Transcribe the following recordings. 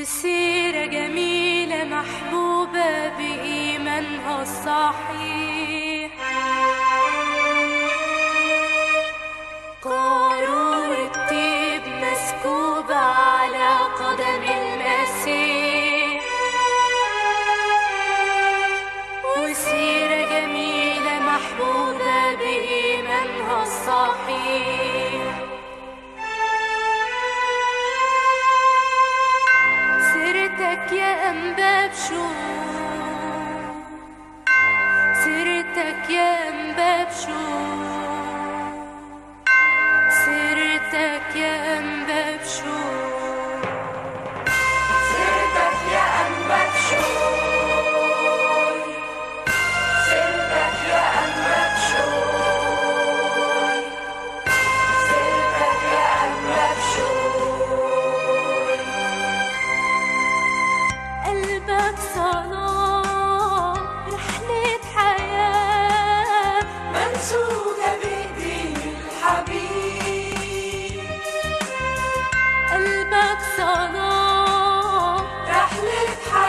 وسيرة جميلة محبوبة بإيمانها الصحيح قارورة طيب مسكوبة على قدم المسيح وسيرة جميلة محبوبة بإيمانها الصحيح سيرتك يا أنبا بشوف سيرتك يا أنبا بشوف سيرتك يا أنبا بشوف سيرتك يا أنبا بشوي سيرتك يا أنبا بشوي سيرتك يا أنبا بشوي قلبك صلاة رحلة حياة ممسوكة بإيدين الحبيب قلبك صلاة رحلة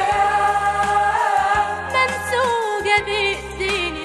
حياة منسوجة بإيدين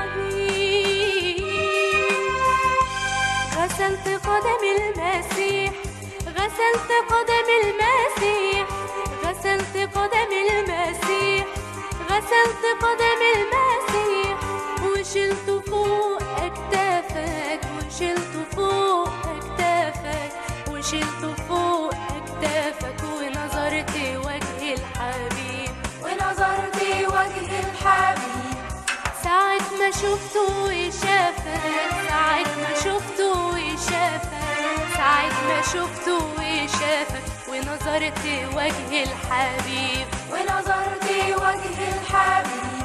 الحبيب غسلت قدم المسيح غسلت قدم المسيح غسلت قدم المسيح غسلت قدم المسيح وشلته فوق أكتافك وشلته فوق أكتافك وشلته فوق أكتافك ونظرت وجه الحبيب ونظرت وجه الحبيب ساعة ما شفته وشافك ساعة ما شفته وشافك ساعة ما شفته وشافك ونظرت وجه الحبيب ونظرت وجه الحبيب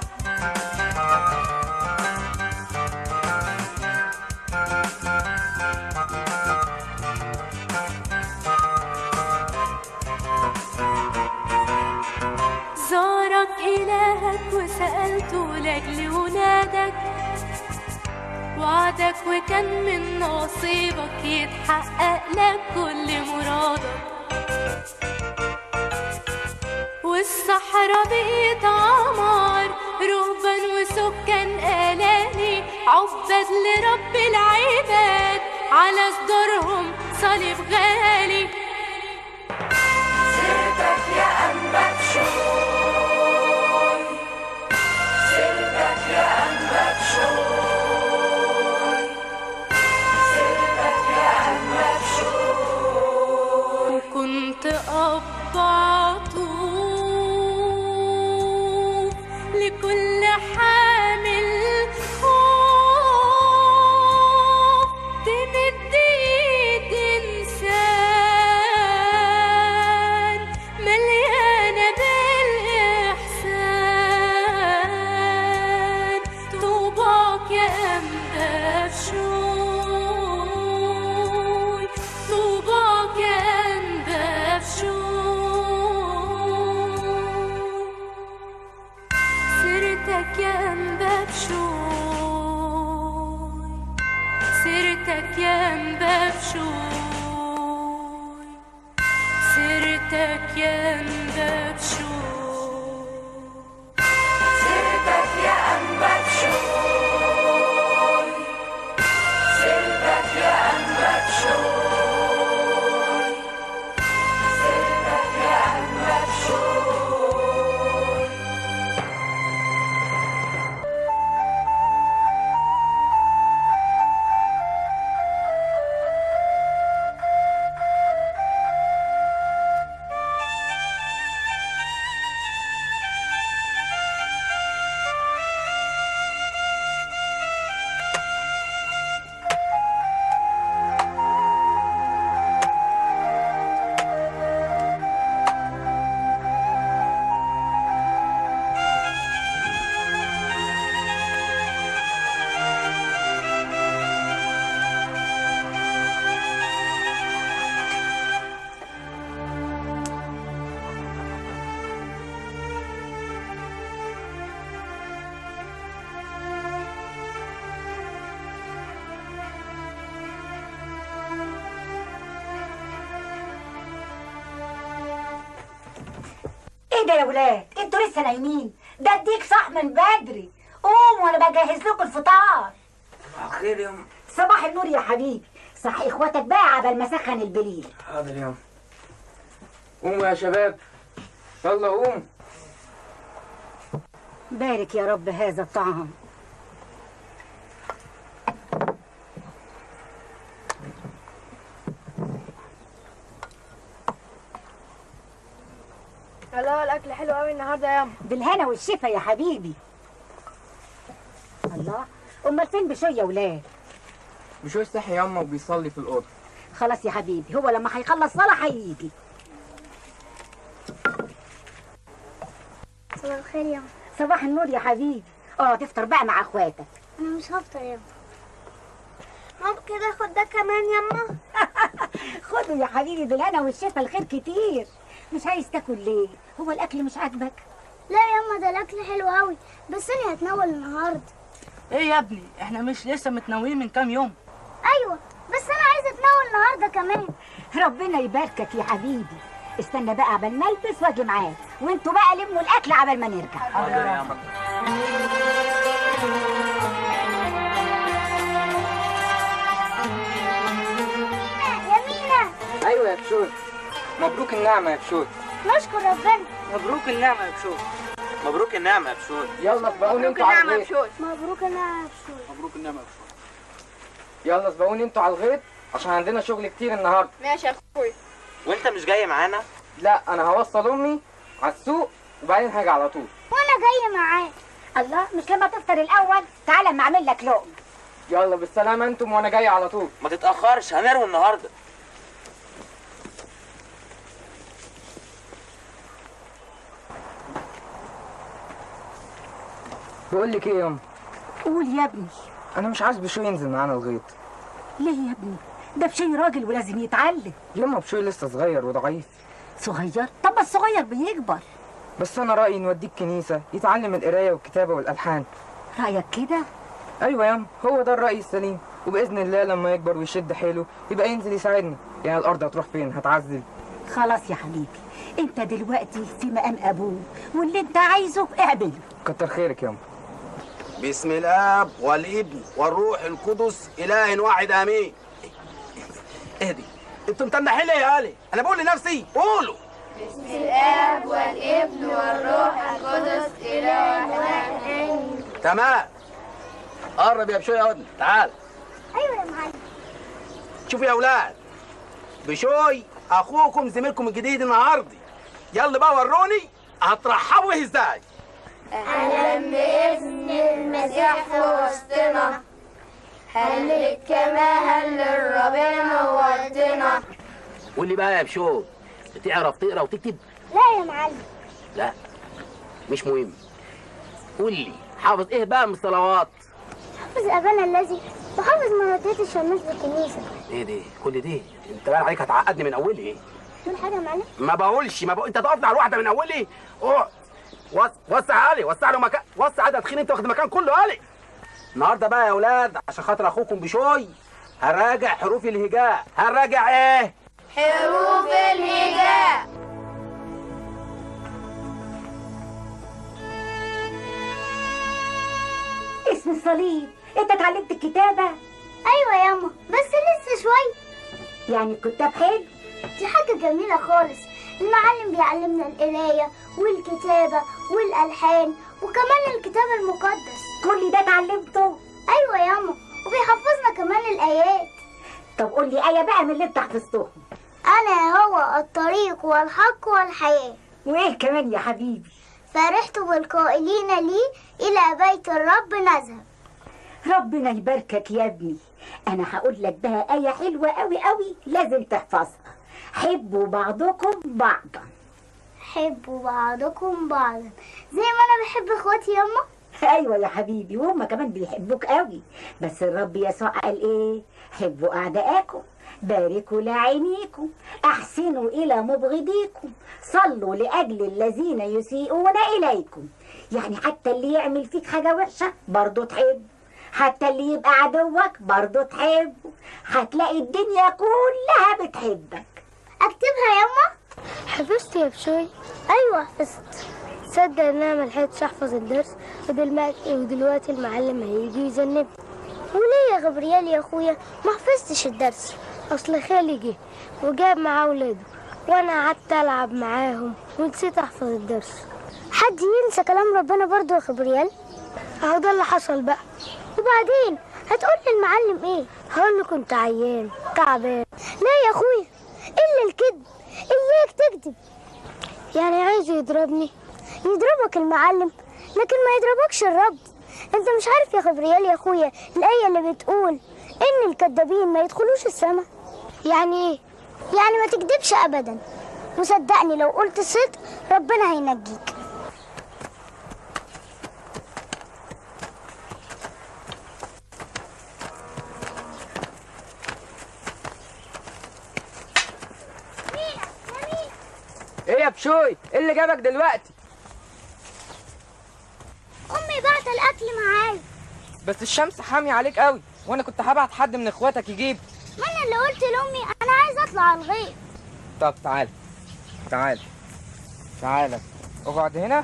زارك إلهك وسألته لأجل ولادك وعدك وكان من نصيبك يتحقق لك كل مرادك والصحراء بقيت عمار رهبان وسكان آلاني عباد لرب العباد على صدورهم صليب غالي سيرتك يا أنبا بشوي سيرتك يا أنبا بشوي سيرتك يا أنبا بشوي كنت أب عطوف لكل حامل خوف تمد ايد انسان مليانة بالإحسان طوباك يا أنبا بشوي طوباك يا أنبا بشوي سيرتك يا أنبا بشوي سيرتك يا أنبا بشوي سيرتك يا أنبا بشوي سيرتك يا أنبا بشوي سيرتك يا أنبا بشوي سيرتك يا أنبا بشوي ايه ده يا ولاد انتوا لسه نايمين ده اديك صح من بدري قوموا وانا بجهز لكم الفطار خير يا أم صباح النور يا حبيبي صح اخواتك بقى عبال ما سخن البليل حاضر يا أم قوموا يا شباب يلا قوم بارك يا رب هذا الطعام الله الاكل حلو قوي النهارده يا ياما بالهنا والشفا يا حبيبي الله امال فين بشوي يا ولاد بشوي صحي يا أم وبيصلي في الأوضة خلاص يا حبيبي هو لما هيخلص صلاة هيجي صباح الخير يا صباح النور يا حبيبي اه تفطر بقى مع اخواتك انا مش هفطر يا ممكن اخد ده كمان يما خدوا يا حبيبي بالهنا والشفا الخير كتير مش عايز تاكل ليه هو الاكل مش عاجبك لا يما ده الاكل حلو قوي بس انا هتناول النهارده ايه يا ابني احنا مش لسه متناويين من كام يوم ايوه بس انا عايزه اتناول النهارده كمان ربنا يباركك يا حبيبي استنى بقى عبال ما البس واجي معاك وانتوا بقى لموا الاكل عبال ما نرجع حاضر يا أم يا مينا أيوة يا بشوي مبروك النعمة يا بشوي نشكر ربنا مبروك النعمة يا بشوي مبروك النعمة يا بشوي يلا اسبقوني انتوا على الغيط مبروك انا بشوي مبروك النعمة يا بشوي يلا اسبقوني انتوا على الغيط عشان عندنا شغل كتير النهارده ماشي يا اخوي وانت مش جاي معانا لا انا هوصل امي على السوق وبعدين هاجي على طول وانا جايه معاك الله مش لما تفطر الاول تعالى اما اعمل لك لقمه يلا بالسلامة انتم وانا جاي على طول ما تتأخرش هنروي النهاردة بقول لك ايه يا ام قول يا ابني انا مش عايز بشوي ينزل معانا الغيط ليه يا ابني ده بشي راجل ولازم يتعلم يما بشوي لسه صغير وضعيف صغير طب ما الصغير بيكبر بس انا رايي نوديه الكنيسه يتعلم القرايه والكتابه والالحان رايك كده ايوه يا ام هو ده الراي السليم وباذن الله لما يكبر ويشد حيله يبقى ينزل يساعدنا يعني الارض هتروح فين هتعزل خلاص يا حبيبي انت دلوقتي في مقام ابوه واللي انت عايزه اعمله كتر خيرك يا ام بسم الاب والابن والروح القدس اله واحد امين اهدي انتوا متنحين ليه يا علي انا بقول لنفسي قولوا تمام قرب يا بشوي يا ودن تعال ايوه يا معلم شوفوا يا اولاد بشوي اخوكم زميلكم الجديد النهارده يلا بقى وروني هترحبوا ازاي المسيح في وسطنا هلك كما هل ربنا ودنا قول لي بقى يا بشوي تعرف تقرا وتكتب لا يا معلم لا مش مهم قول لي حافظ ايه بقى من الصلوات حافظ ابانا الذي وحافظ مراتات الشماس بالكنيسه ايه دي كل دي انت بقى عليك هتعقدني من اولي ايه تقول حاجه يا معلم ما بقولش ما بقول انت تقف على الواحده من اولي اقعد وس... وسع علي وسع له مكان وسع عدد تخين انت واخد المكان كله علي النهارده بقى يا اولاد عشان خاطر اخوكم بشوي هراجع حروف الهجاء هراجع ايه حروف الهجاء اسم الصليب انت اتعلمت الكتابه ايوه ياما بس لسه شويه يعني الكتاب حلو دي حاجه جميله خالص المعلم بيعلمنا القرايه والكتابه والالحان وكمان الكتاب المقدس كل ده اتعلمته ايوه ياما وبيحفظنا كمان الايات طب قول لي ايه بقى من اللي انت حفظتهم انا هو الطريق والحق والحياه وايه كمان يا حبيبي فرحت بالقائلين لي الى بيت الرب نذهب ربنا يباركك يا ابني انا هقول لك بقى ايه حلوه قوي قوي لازم تحفظها حبوا بعضكم بعضا حبوا بعضكم بعضا زي ما انا بحب اخواتي ياما ايوه يا حبيبي وهم كمان بيحبوك قوي بس الرب يسوع قال ايه حبوا اعدائكم باركوا لعينيكم احسنوا الى مبغضيكم صلوا لاجل الذين يسيئون اليكم يعني حتى اللي يعمل فيك حاجه وحشه برضه تحبه حتى اللي يبقى عدوك برضه تحبه هتلاقي الدنيا كلها بتحبك اكتبها ياما حفظت يا بشوي ايوه حفظت تصدق ان انا ملحقتش احفظ الدرس ودلوقتي ودلوقتي المعلم هيجي يذنبني وليه يا غبريال يا اخويا ما حفظتش الدرس اصل خالي جه وجاب معاه ولاده وانا قعدت العب معاهم ونسيت احفظ الدرس حد ينسى كلام ربنا برضه يا غبريال اهو ده اللي حصل بقى وبعدين هتقول للمعلم ايه هقول له كنت عيان تعبان لا يا اخويا الا الكذب اياك تكذب يعني عايز يضربني يضربك المعلم لكن ما يضربكش الرب انت مش عارف يا خبريال يا اخويا الايه اللي بتقول ان الكذابين ما يدخلوش السماء يعني ايه يعني ما تكذبش ابدا وصدقني لو قلت الصدق ربنا هينجيك ايه يا بشوي ايه اللي جابك دلوقتي امي بعت الاكل معايا بس الشمس حامية عليك قوي وانا كنت هبعت حد من اخواتك يجيب ما انا اللي قلت لامي انا عايز اطلع على الغيط طب تعال تعال تعال اقعد هنا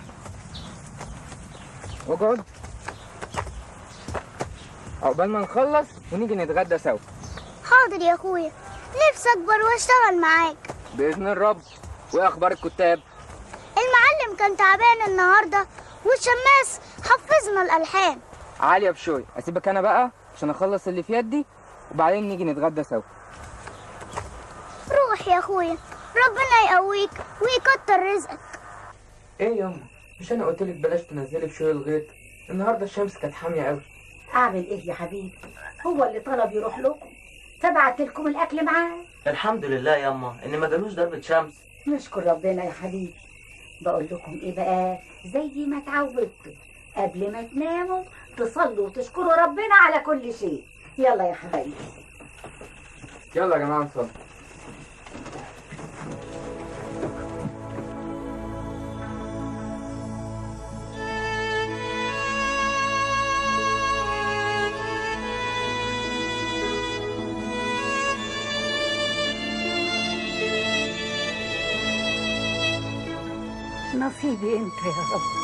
اقعد عقبال ما نخلص ونيجي نتغدى سوا حاضر يا اخويا نفسي اكبر واشتغل معاك باذن الرب وايه اخبار الكتاب المعلم كان تعبان النهارده والشماس حفظنا الالحان عالي يا بشوي اسيبك انا بقى عشان اخلص اللي في يدي وبعدين نيجي نتغدى سوا روح يا اخويا ربنا يقويك ويكتر رزقك ايه ياما مش انا قلت لك بلاش تنزلي بشوي الغيط النهارده الشمس كانت حاميه قوي اعمل ايه يا حبيبي هو اللي طلب يروح لكم فبعت لكم الاكل معاه الحمد لله ياما ان ما جالوش ضربة شمس نشكر ربنا يا حبيبي بقول لكم ايه بقى زي ما اتعودتوا قبل ما تناموا تصلوا وتشكروا ربنا على كل شيء يلا يا حبايبي يلا يا جماعه نصلي نصيبي انت يا رب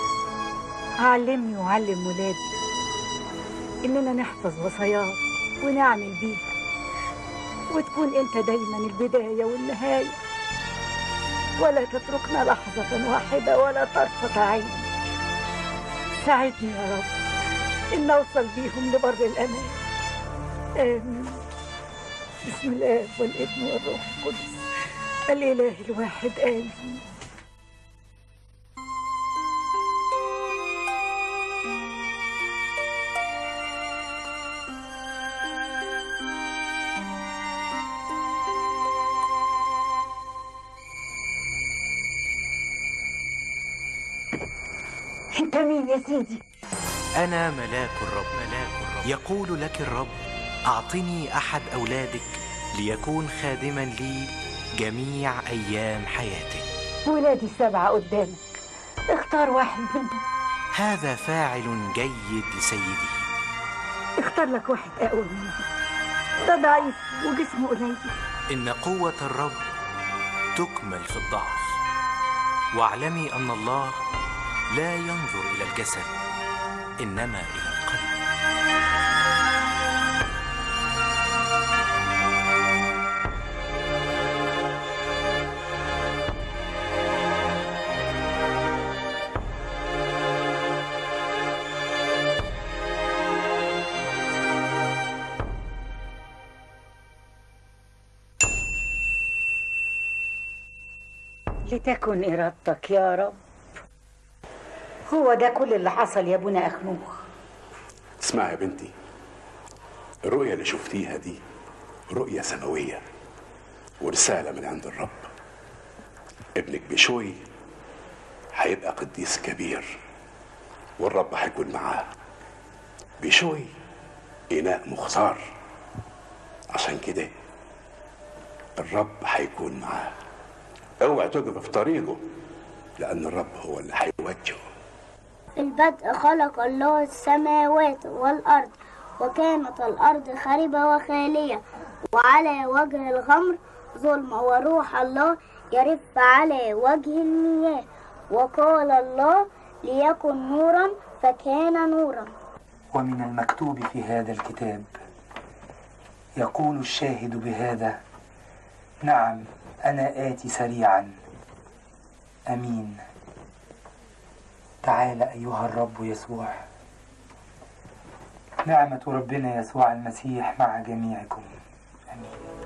علمني وعلم ولادي اننا نحفظ وصاياك ونعمل بيك وتكون انت دايما البدايه والنهايه ولا تتركنا لحظه واحده ولا طرفه عين ساعدني يا رب ان اوصل بيهم لبر الامان امين بسم الله والابن والروح القدس الاله الواحد امين انت مين يا سيدي أنا ملاك الرب ملاك الرب يقول لك الرب أعطني أحد أولادك ليكون خادما لي جميع أيام حياتك ولادي السبعة قدامك اختار واحد منهم هذا فاعل جيد لسيدي اختار لك واحد اقوى منه ده ضعيف وجسمه قليل إن قوة الرب تكمل في الضعف واعلمي أن الله لا ينظر إلى الجسد إنما إلى القلب لتكن إرادتك يا رب هو ده كل اللي حصل يا ابونا أخنوخ اسمعي يا بنتي الرؤية اللي شفتيها دي رؤية سماوية ورسالة من عند الرب ابنك بشوي هيبقى قديس كبير والرب هيكون معاه بشوي إناء مختار عشان كده الرب هيكون معاه اوعى تقف في طريقه لأن الرب هو اللي هيوجهه في البدء خلق الله السماوات والأرض وكانت الأرض خربة وخالية وعلى وجه الغمر ظلمة وروح الله يرف على وجه المياه وقال الله ليكن نورا فكان نورا ومن المكتوب في هذا الكتاب يقول الشاهد بهذا نعم أنا آتي سريعا أمين تعال أيها الرب يسوع نعمة ربنا يسوع المسيح مع جميعكم آمين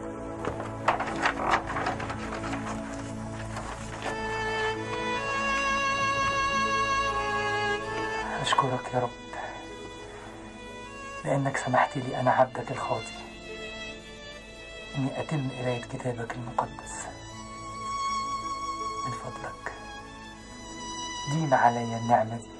أشكرك يا رب لأنك سمحت لي أنا عبدك الخاطئ إني أتم قراية كتابك المقدس من فضلك ديم علي النعمة دي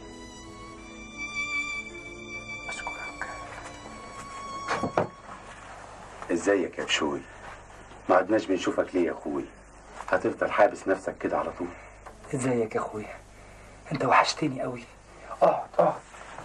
ازيك يا بشوي ما عدناش بنشوفك ليه يا اخوي هتفضل حابس نفسك كده على طول ازيك يا أخويا أنت وحشتني قوي اقعد اقعد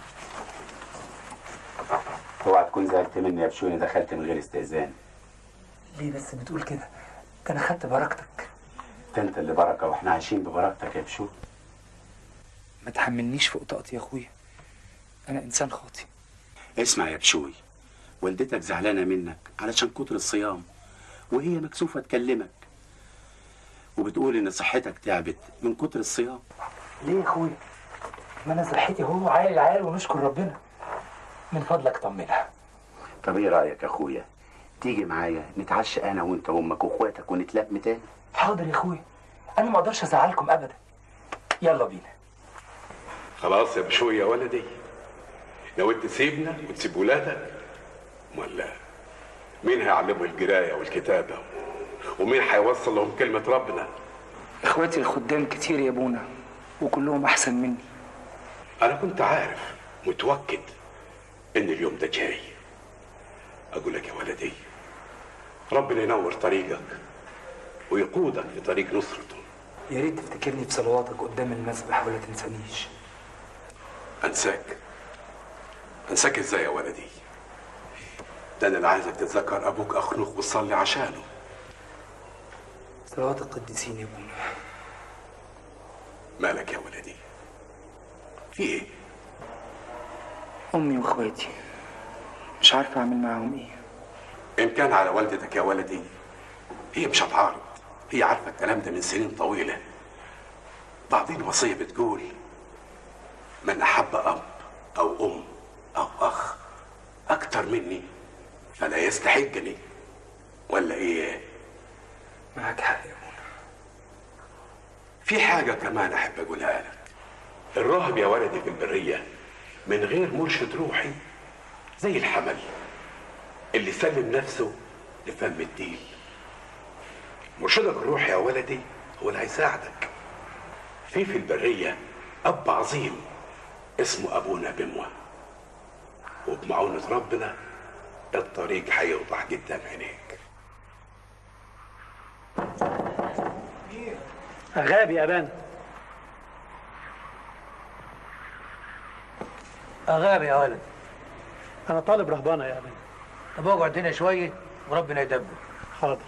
اوعى تكون زعلت مني يا بشوي إني دخلت من غير استئذان ليه بس بتقول كده ده أنا خدت بركتك ده انت اللي بركه واحنا عايشين ببركتك يا بشوي ما تحملنيش فوق طاقتي يا أخويا أنا إنسان خاطئ اسمع يا بشوي والدتك زعلانه منك علشان كتر الصيام وهي مكسوفه تكلمك وبتقول ان صحتك تعبت من كتر الصيام ليه يا أخويا ما أنا صحتي هو عال العال ونشكر ربنا من فضلك طمنها طب ايه رايك يا اخويا تيجي معايا نتعشى انا وانت وامك واخواتك ونتلم تاني حاضر يا أخويا أنا ما أقدرش أزعلكم أبدا يلا بينا خلاص يا بشوي يا ولدي نويت تسيبنا وتسيب ولادك ولا مين هيعلمه القرايه والكتابه ومين هيوصل لهم كلمه ربنا إخواتي الخدام كتير يا أبونا وكلهم أحسن مني انا كنت عارف متوكد ان اليوم ده جاي اقول لك يا ولدي ربنا ينور طريقك ويقودك في طريق نصرته يا ريت تفتكرني بصلواتك قدام المسبح ولا تنسانيش انساك انساك ازاي يا ولدي ده انا اللي عايزك تتذكر ابوك اخنوخ وتصلي عشانه صلوات القديسين يا أبونا مالك يا ولدي في ايه أمي وإخواتي مش عارفة أعمل معاهم إيه ان كان على والدتك يا ولدي هي مش هتعارض هي عارفه الكلام ده من سنين طويله بعضين الوصيه بتقول من احب اب او ام او اخ اكتر مني فلا يستحقني ولا ايه معاك حق يا أبونا في حاجه كمان احب اقولها لك الراهب يا ولدي في البريه من غير مرشد روحي زي الحمل اللي سلم نفسه لفم الديل مرشدك الروحي يا ولدي هو اللي هيساعدك في في البرية أب عظيم اسمه أبونا بموة وبمعونة ربنا الطريق هيوضح قدام عينيك غابي يا بان أغاب يا ولد انا طالب رهبانه يا بان طب اقعد هنا شوية وربنا يدبر حاضر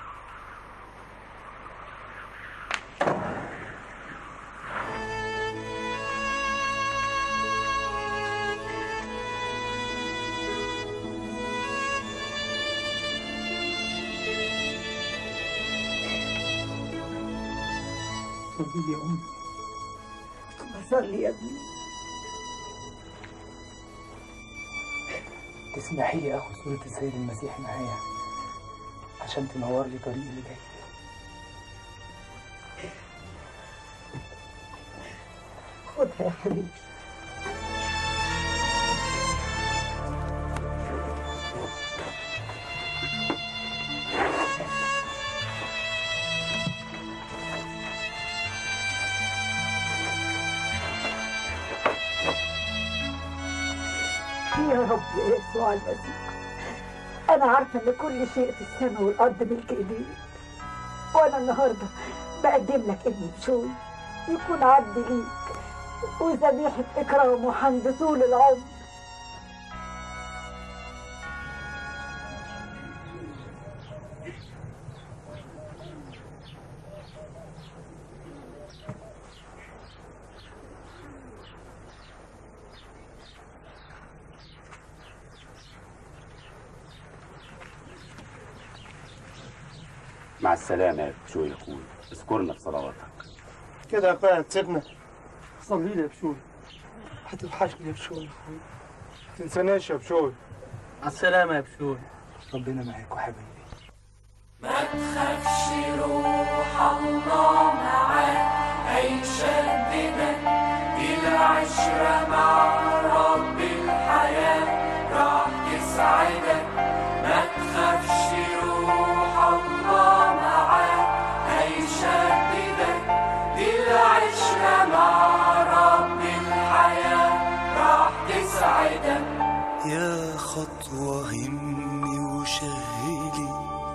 صلي يا أمي صلي يا ابني تسمحي لي آخد صورة السيد المسيح معايا عشان تنور لي طريقي اللي جاي خدها يا حبيبي يا رب يا يسوع المسيح أنا عارفة إن كل شيء في السماء والأرض ملك إيديك وأنا النهاردة بقدم لك ابني بشوي يكون عبد ليك وذبيحة إكرام وحمد طول العمر مع السلامه يا بشوي يا اخوي اذكرنا في صلواتك كده يا اخويا تسيبنا صلي لي يا بشوي هتوحشني يا بشوي يا اخويا ما تنساناش يا بشوي على السلامة يا بشوي ربنا معاك وحبيبي ما تخافش روح الله معاك هيشددك دي العشرة مع رب الحياة راح تسعدك ما تخافش روح الله معاك هيشددك دي العشرة مع رب الحياة راح تسعدك يا خطوة همي وشهلي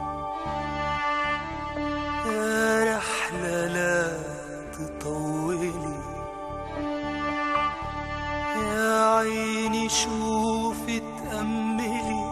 يا رحلة لا تطولي يا عيني شوفي تأملي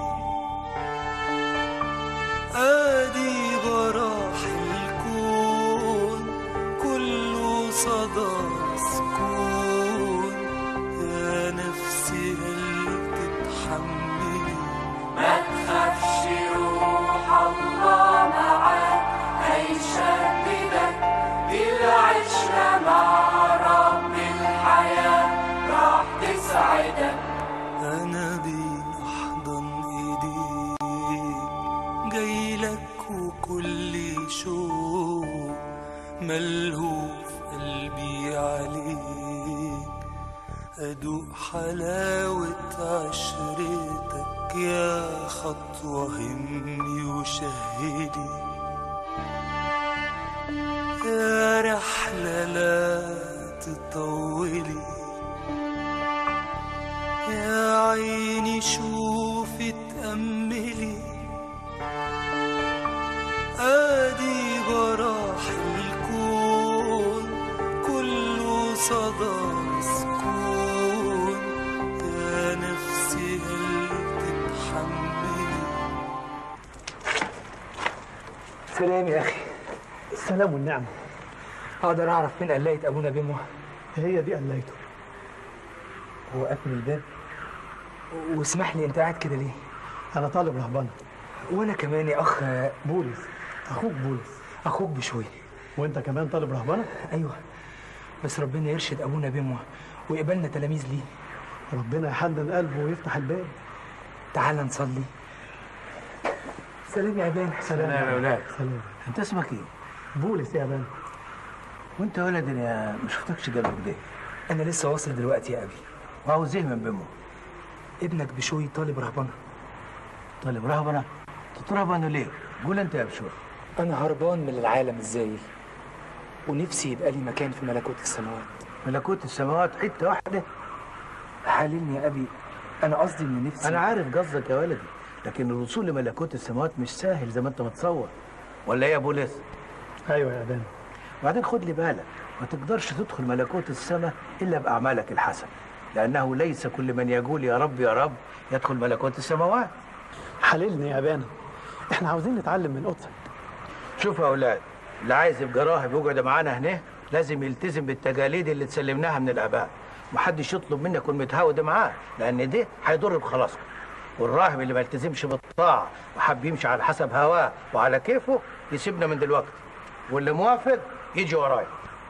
ادي براح الكون كله صدى سكون يا نفسي هل تتحملي ما تخافش روح الله معاك هيشددك دي العشرة مع رب الحياة راح تسعدك أنا بين أحضن إيديك جايلك وكل شوق ملهوف قلبي عليك أدوق حلاوة عشرتك يا خطوة همي وشهدي يا رحلة لا تطولي يا عيني شوفي تأملي ادي براح الكون كله صدى سكون يا نفسي هل تتحملي سلام يا اخي السلام والنعمة اقدر اعرف فين قلاية ابونا بيمو هي دي قلايته هو قافل الباب واسمح لي انت قاعد كده ليه انا طالب رهبنة وانا كمان يا اخ بولس اخوك بولس اخوك بشوي وانت كمان طالب رهبنة ايوه بس ربنا يرشد ابونا بيمو ويقبلنا تلاميذ ليه ربنا يحنن قلبه ويفتح الباب تعال نصلي سلام يا عبان سلام يا ولاد سلام انت اسمك ايه؟ بولس يا بان وانت يا ولد انا ما شفتكش قبل كده انا لسه واصل دلوقتي يا ابي وعاوز ايه من بيمو؟ ابنك بشوي طالب رهبنه طالب رهبنه تترهبنوا ليه؟ قول انت يا بشوي انا هربان من العالم الزايل ونفسي يبقى لي مكان في ملكوت السماوات ملكوت السماوات حته واحده حاليني يا ابي انا قصدي ان نفسي انا عارف قصدك يا ولدي لكن الوصول لملكوت السماوات مش سهل زي ما انت متصور ولا ايه يا بولس؟ ايوه يا بان وبعدين خد لي بالك ما تقدرش تدخل ملكوت السماء الا باعمالك الحسنه لانه ليس كل من يقول يا رب يا رب يدخل ملكوت السماوات حللني يا بان احنا عاوزين نتعلم من قدسك شوفوا يا اولاد اللي عايز يبقى راهب يقعد معانا هنا لازم يلتزم بالتقاليد اللي تسلمناها من الاباء محدش يطلب منك يكون متهاود معاه لان ده هيضر بخلاصكم والراهب اللي ما يلتزمش بالطاعه وحب يمشي على حسب هواه وعلى كيفه يسيبنا من دلوقتي واللي موافق يجي ورايا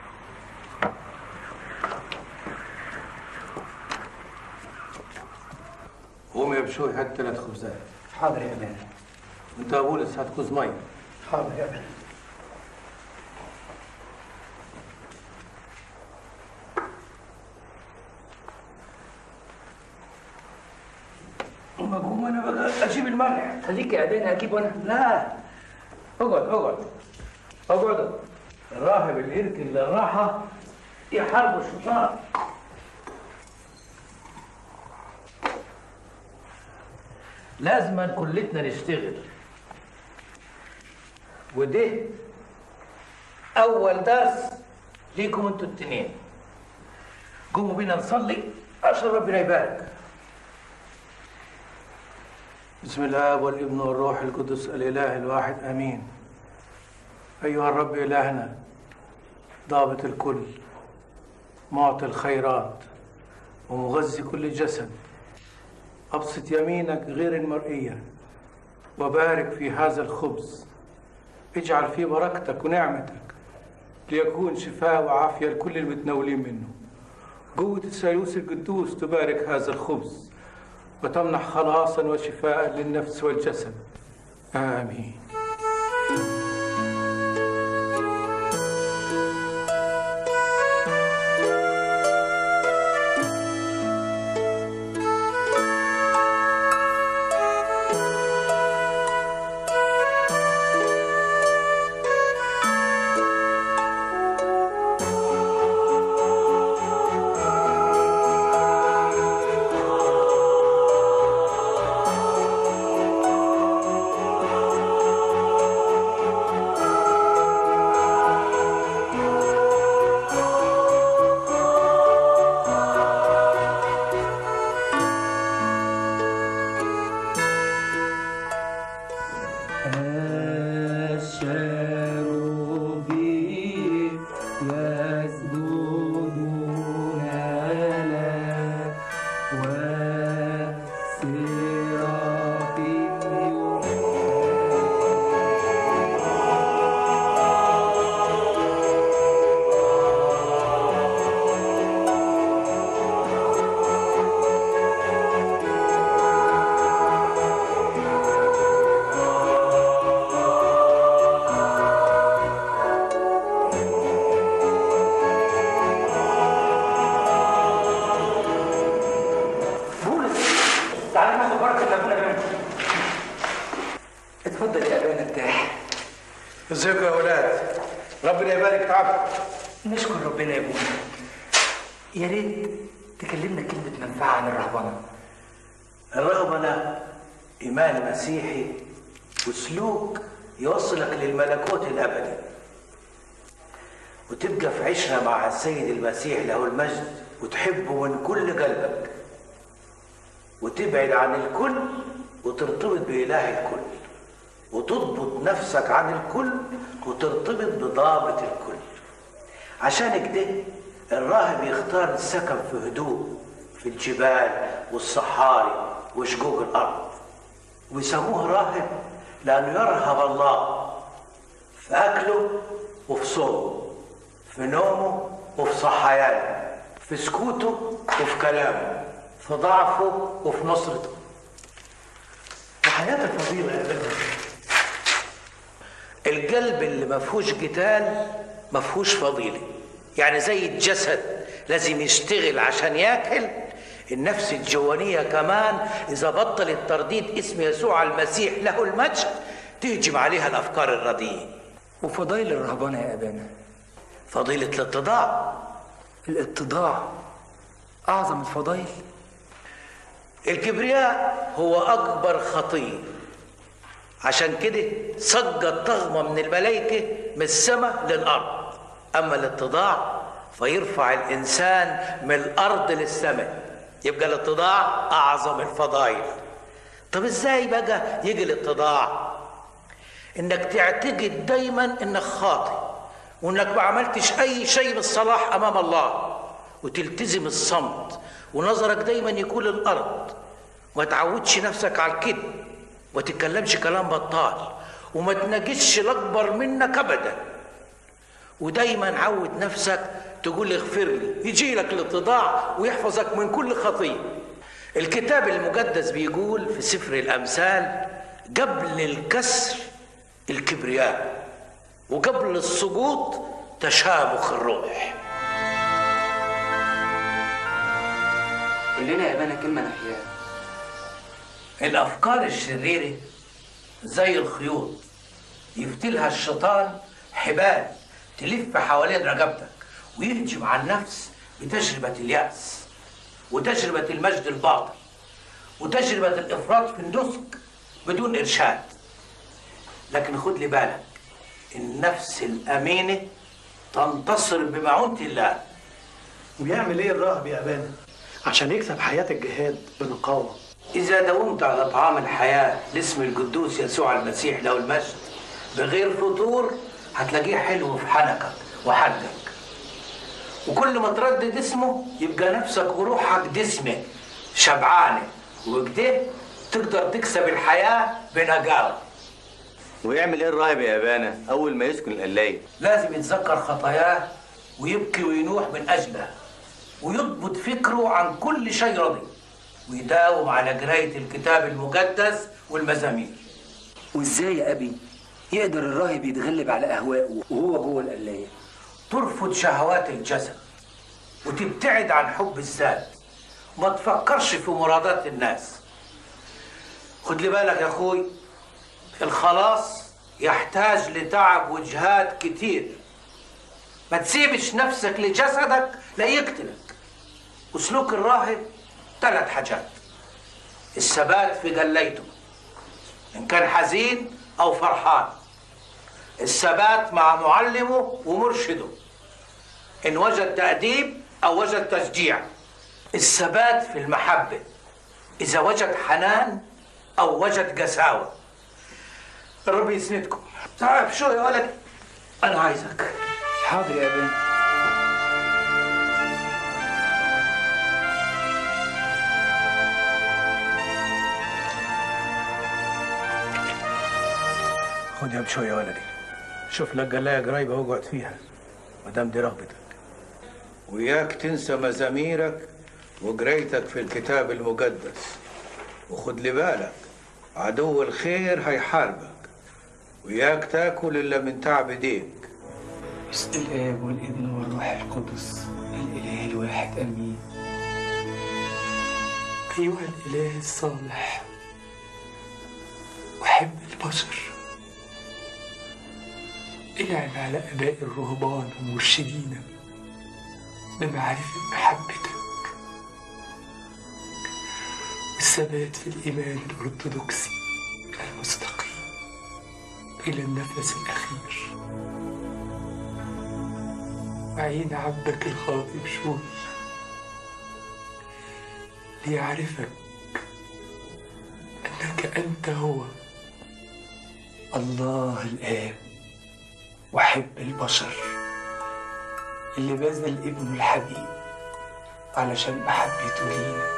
قوم يا بشوي هات ثلاث خبزات حاضر يا ابان انت يا بولس هات كوز ميه حاضر يا بان ما اقوم انا بقى اجيب الملح خليك يا ابان اجيب وانا لا اقعد اقعد اقعد الراهب اللي يركن للراحه يحارب الشيطان لازم كلتنا نشتغل وده اول درس ليكم انتوا التنين قوموا بينا نصلي عشان ربنا يبارك بسم الله والابن والروح القدس الاله الواحد امين ايها الرب الهنا ضابط الكل معطي الخيرات ومغذي كل جسد ابسط يمينك غير المرئيه وبارك في هذا الخبز اجعل فيه بركتك ونعمتك ليكون شفاء وعافية لكل المتناولين منه قوة الثالوث القدوس تبارك هذا الخبز وتمنح خلاصا وشفاء للنفس والجسد آمين الشاروبيم يسجدون لك والسرافيم بولس تعالى ناخد بركة ابونا جنبك اتفضل يا ابانا ارتاح ازيكم يا اولاد ربنا يبارك تعبك نشكر ربنا يا ابونا يا ريت تكلمنا كلمة منفعة عن الرهبنة الرهبنة إيمان مسيحي وسلوك يوصلك للملكوت الأبدي وتبقى في عشرة مع السيد المسيح له المجد وتحبه من كل قلبك وتبعد عن الكل وترتبط بإله الكل وتضبط نفسك عن الكل وترتبط بضابط الكل عشان كده الراهب يختار السكن في هدوء في الجبال والصحاري وشقوق الأرض ويسموه راهب لأنه يرهب الله في أكله وفي صومه في نومه وفي صحيانه في سكوته وفي كلامه في ضعفه وفي نصرته وحياة الفضيلة يا بنت القلب اللي ما فيهوش قتال ما فيهوش فضيلة يعني زي الجسد لازم يشتغل عشان ياكل النفس الجوانية كمان إذا بطلت ترديد اسم يسوع المسيح له المجد تهجم عليها الأفكار الرديئة وفضائل الرهبنة يا ابانا فضيلة الاتضاع الاتضاع أعظم الفضائل الكبرياء هو أكبر خطية عشان كده سجد طغمة من الملائكة من السماء للأرض أما الاتضاع فيرفع الإنسان من الأرض للسماء يبقى الاتضاع أعظم الفضائل طب إزاي بقى يجي الاتضاع إنك تعتقد دايما إنك خاطئ وإنك ما عملتش أي شيء بالصلاح أمام الله وتلتزم الصمت ونظرك دايما يكون للأرض وما تعودش نفسك على الكذب وما تتكلمش كلام بطال وما تناقشش الأكبر منك أبدا ودايما عود نفسك تقول اغفر لي يجي لك الاتضاع ويحفظك من كل خطية الكتاب المقدس بيقول في سفر الأمثال قبل الكسر الكبرياء وقبل السقوط تشامخ الروح قول لنا يا ابانا كلمة نحياها الأفكار الشريرة زي الخيوط يفتلها الشيطان حبال تلف حوالين رقبتك ويهجم على النفس بتجربة اليأس وتجربة المجد الباطل وتجربة الإفراط في النسك بدون إرشاد لكن خد لي بالك النفس الأمينة تنتصر بمعونة الله ويعمل ايه الراهب يا ابانا عشان يكسب حياة الجهاد بنقاوة إذا داومت على طعام الحياة لاسم القدوس يسوع المسيح له المجد بغير فطور هتلاقيه حلو في حنكك وحدك وكل ما تردد اسمه يبقى نفسك وروحك دسمة شبعانة وكده تقدر تكسب الحياة بنجاوة ويعمل ايه الراهب يا ابانا اول ما يسكن القلايه لازم يتذكر خطاياه ويبكي وينوح من أجلها ويضبط فكره عن كل شيء رضي ويداوم على قراية الكتاب المقدس والمزامير وازاي يا ابي يقدر الراهب يتغلب على اهوائه وهو جوه القلايه ترفض شهوات الجسد وتبتعد عن حب الذات ما تفكرش في مرادات الناس خد لي بالك يا اخوي الخلاص يحتاج لتعب وجهاد كتير ما تسيبش نفسك لجسدك لا يقتلك وسلوك الراهب ثلاث حاجات الثبات في جليته إن كان حزين أو فرحان الثبات مع معلمه ومرشده إن وجد تأديب أو وجد تشجيع الثبات في المحبة إذا وجد حنان أو وجد قساوة الرب يسندكم تعال شو يا ولد أنا عايزك حاضر يا ابي خد يا بشوي يا ولدي شوف لك قلايه قريبه واقعد فيها ما دام دي رغبتك وياك تنسى مزاميرك وقرايتك في الكتاب المقدس وخد لي بالك عدو الخير هيحاربك وياك تاكل الا من تعب ايديك بسم الاب والابن والروح القدس الاله الواحد امين ايها الاله الصالح احب البشر انعم على اباء الرهبان ومرشدينا بمعرفه محبتك والثبات في الايمان الارثوذكسي المستقيم الى النفس الاخير وعين عبدك الخاطب شوي ليعرفك أنك أنت هو الله الآب وحب البشر اللي بذل ابنه الحبيب علشان محبته لينا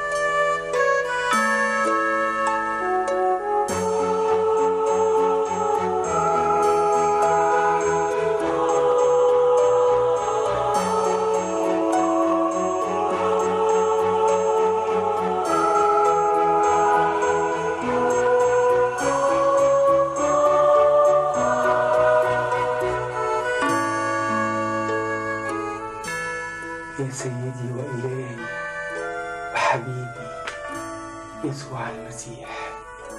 يا سيدي وإلهي وحبيبي يسوع المسيح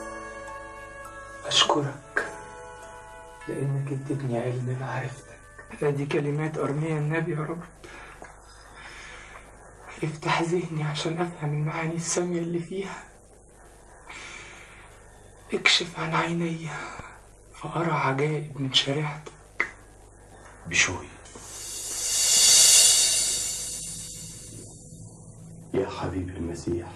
أشكرك لأنك اديتني علم معرفتك هذه كلمات أرميا النبي يا رب افتح ذهني عشان أفهم المعاني السامية اللي فيها اكشف عن عيني فأرى عجائب من شريعتك بشوي يا حبيب المسيح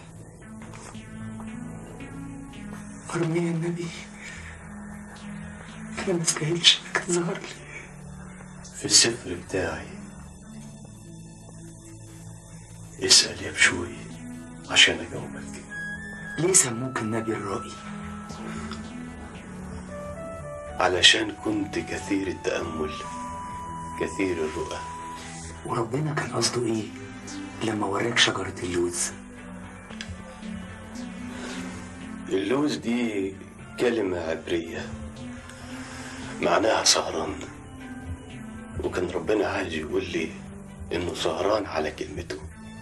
أرميا النبي أنا ما استاهلش إنك تظهر لي في السفر بتاعي اسأل يا بشوي عشان أجاوبك ليه سموك النبي الرائي؟ علشان كنت كثير التأمل كثير الرؤى وربنا كان قصده إيه لما وراك شجرة اللوز؟ اللوز دي كلمة عبرية معناها سهران وكان ربنا عايز يقول لي إنه سهران على كلمته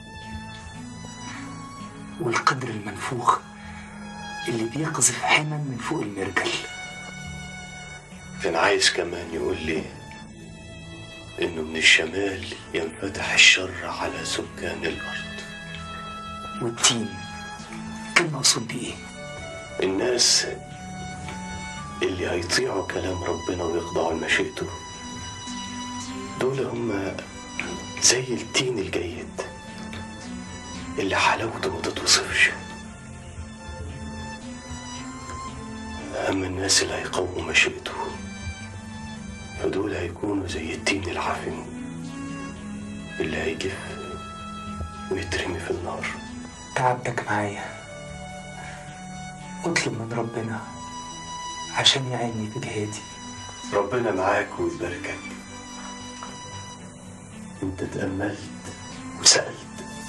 والقدر المنفوخ اللي بيقذف حمم من فوق المرجل كان عايز كمان يقول لي إنه من الشمال ينفتح الشر على سكان الأرض والتين كان مقصود بإيه؟ الناس اللي هيطيعوا كلام ربنا ويخضعوا لمشيئته دول هم زي التين الجيد اللي حلاوته ما تتوصفش أما الناس اللي هيقاوموا مشيئته فدول هيكونوا زي التين العفن اللي هيجف ويترمي في النار تعبتك معايا اطلب من ربنا عشان يعيني في جهادي ربنا معاك ويباركك انت تأملت وسألت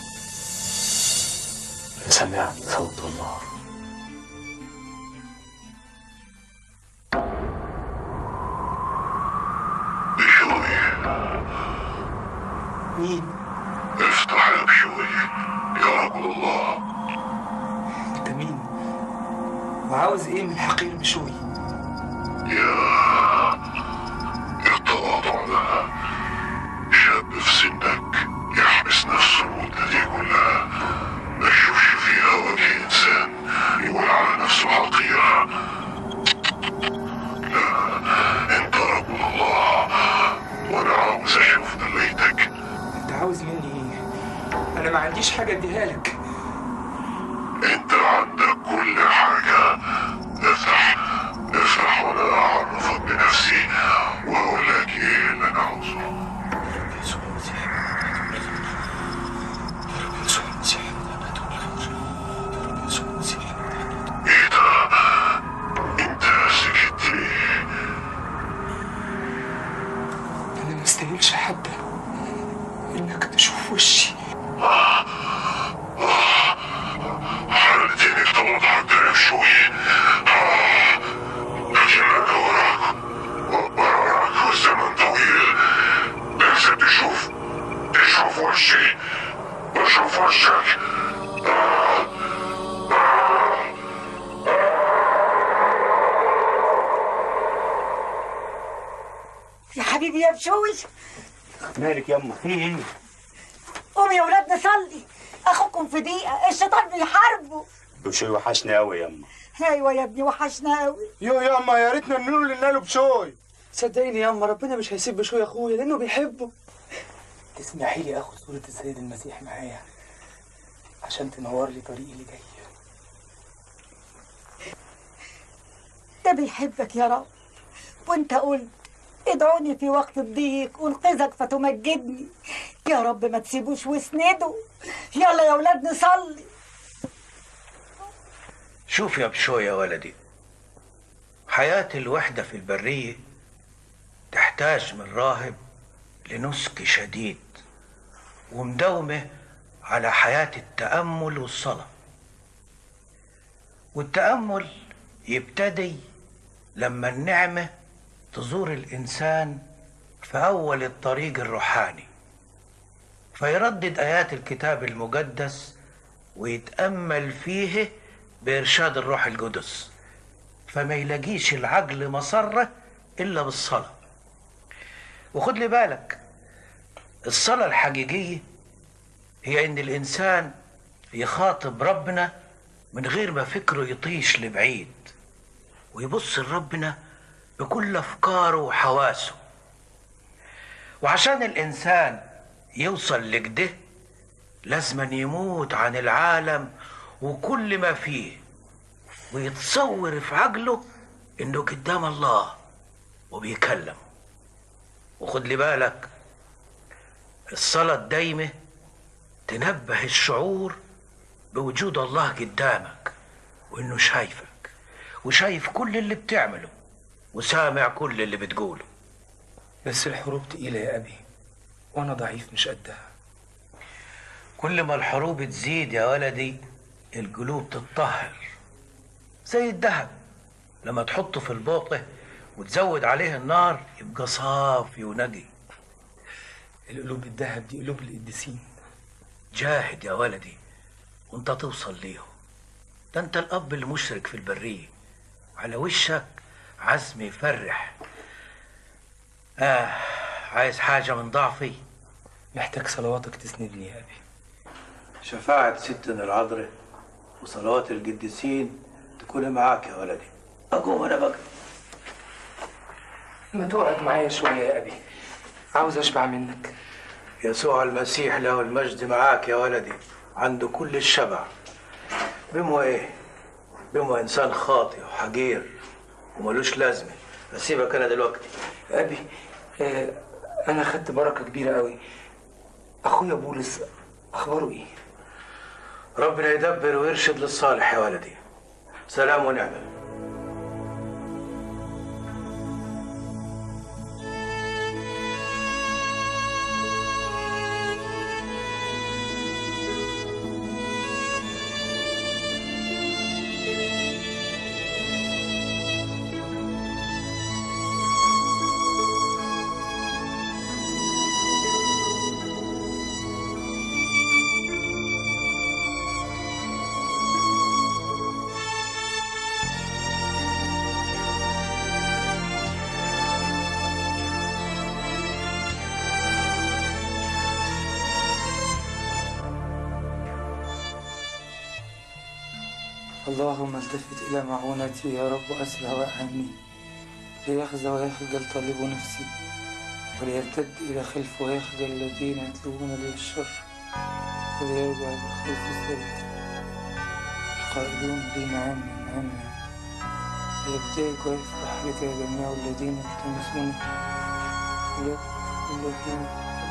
فسمعت صوت الله مين؟ افتح يا بشوي يا رجل الله انت مين؟ وعاوز ايه من حقير مشوي؟ يا التواضع ده شاب في سنك يحبس نفسه المدة دي كلها ما يشوفش فيها وجه إنسان يقول على نفسه حقير لا أنت رجل الله وأنا عاوز أشوف نليتك انت عاوز مني ايه؟ انا ما عنديش حاجه اديها لك أنت عندك كل حاجة افتح افتح وأنا أعرفك بنفسي وأقول لك إيه اللي أنا عاوزه ايه ده؟ انت سكت ليه؟ انا ما استاهلش حتى انك تشوف وشي حاولت انك توضح الكلام شوي لكن انا وراك وراك والزمن طويل لازم تشوف تشوف وشي واشوف وشك يا حبيبي يا بشوي مالك يما في ايه؟ قوم يا ولاد نصلي اخوكم في دقيقه الشيطان بيحاربه بشوي وحشني قوي يما ايوه يا ابني وحشنا قوي يو ياما يا ريتنا نقول لنا له بشوي صدقيني يا اما ربنا مش هيسيب بشوي اخويا لانه بيحبه تسمحي لي اخد صورة السيد المسيح معايا عشان تنور لي طريقي اللي جاي ده بيحبك يا رب وانت قلت ادعوني في وقت الضيق انقذك فتمجدني يا رب ما تسيبوش واسنده يلا يا ولاد نصلي شوف يا بشوي يا ولدي حياة الوحدة في البرية تحتاج من راهب لنسك شديد ومداومة على حياة التأمل والصلاة والتأمل يبتدي لما النعمة تزور الإنسان في أول الطريق الروحاني فيردد آيات الكتاب المقدس ويتأمل فيه بإرشاد الروح القدس فما يلاقيش العقل مسرة إلا بالصلاة وخد لي بالك الصلاة الحقيقية هي إن الإنسان يخاطب ربنا من غير ما فكره يطيش لبعيد ويبص لربنا بكل أفكاره وحواسه وعشان الإنسان يوصل لكده لازم يموت عن العالم وكل ما فيه ويتصور في عقله انه قدام الله وبيكلم وخد لي بالك الصلاة الدايمة تنبه الشعور بوجود الله قدامك وانه شايفك وشايف كل اللي بتعمله وسامع كل اللي بتقوله بس الحروب تقيلة يا أبي وأنا ضعيف مش قدها كل ما الحروب تزيد يا ولدي القلوب تتطهر زي الذهب لما تحطه في البوطة وتزود عليه النار يبقى صافي ونقي القلوب الذهب دي قلوب القديسين جاهد يا ولدي وانت توصل ليهم ده انت الاب المشرك في البرية على وشك عزم يفرح اه عايز حاجة من ضعفي محتاج صلواتك تسندني يا أبي شفاعة ستنا العذراء وصلوات القديسين تكون معاك يا ولدي أقوم أنا بقى ما تقعد معايا شوية يا أبي عاوز أشبع منك يسوع المسيح له المجد معاك يا ولدي عنده كل الشبع بمو ايه بمو انسان خاطئ وحقير وملوش لازمه اسيبك انا دلوقتي أبي آه أنا خدت بركة كبيرة قوي أخويا بولس أخباره إيه؟ ربنا يدبر ويرشد للصالح يا ولدي سلام ونعمه اللهم التفت إلى معونتي يا رب أسرع وأعني ليخزى ويخجل طالب نفسي وليرتد إلى خلف ويخجل الذين يطلبون لي الشر وليرجع بخلف السيف القائلون لي نعم نعم نعم ليبتهج ويفرح بك جميع الذين يلتمسون الذين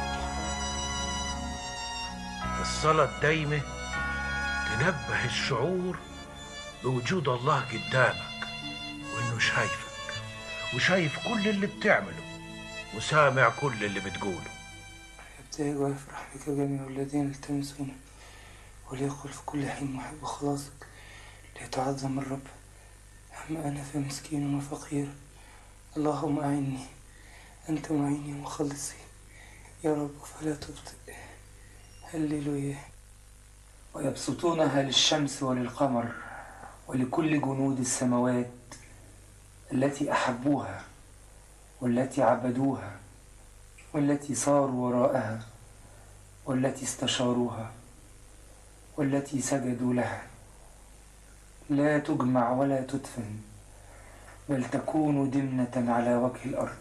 الصلاة الدايمة تنبه الشعور بوجود الله قدامك وإنه شايفك وشايف كل اللي بتعمله وسامع كل اللي بتقوله يبتهج ويفرح بك جميع الذين يلتمسون وليقل في كل حين محب خلاصك ليتعظم الرب أما أنا فمسكين وفقير اللهم أعني أنت معيني ومخلصي يا رب فلا تبطئ هللويا ويبسطونها للشمس وللقمر ولكل جنود السماوات التي أحبوها والتي عبدوها والتي صاروا وراءها والتي استشاروها والتي سجدوا لها لا تجمع ولا تدفن بل تكون دمنة على وجه الأرض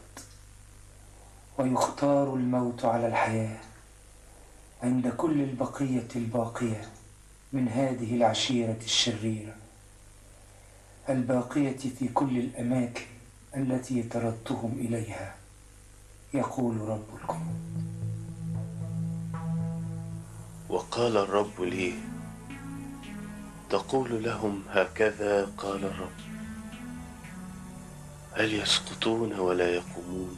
ويختار الموت على الحياة عند كل البقية الباقية من هذه العشيرة الشريرة الباقية في كل الأماكن التي طردتهم إليها يقول رب الجنود وقال الرب لي تقول لهم هكذا قال الرب هل يسقطون ولا يقومون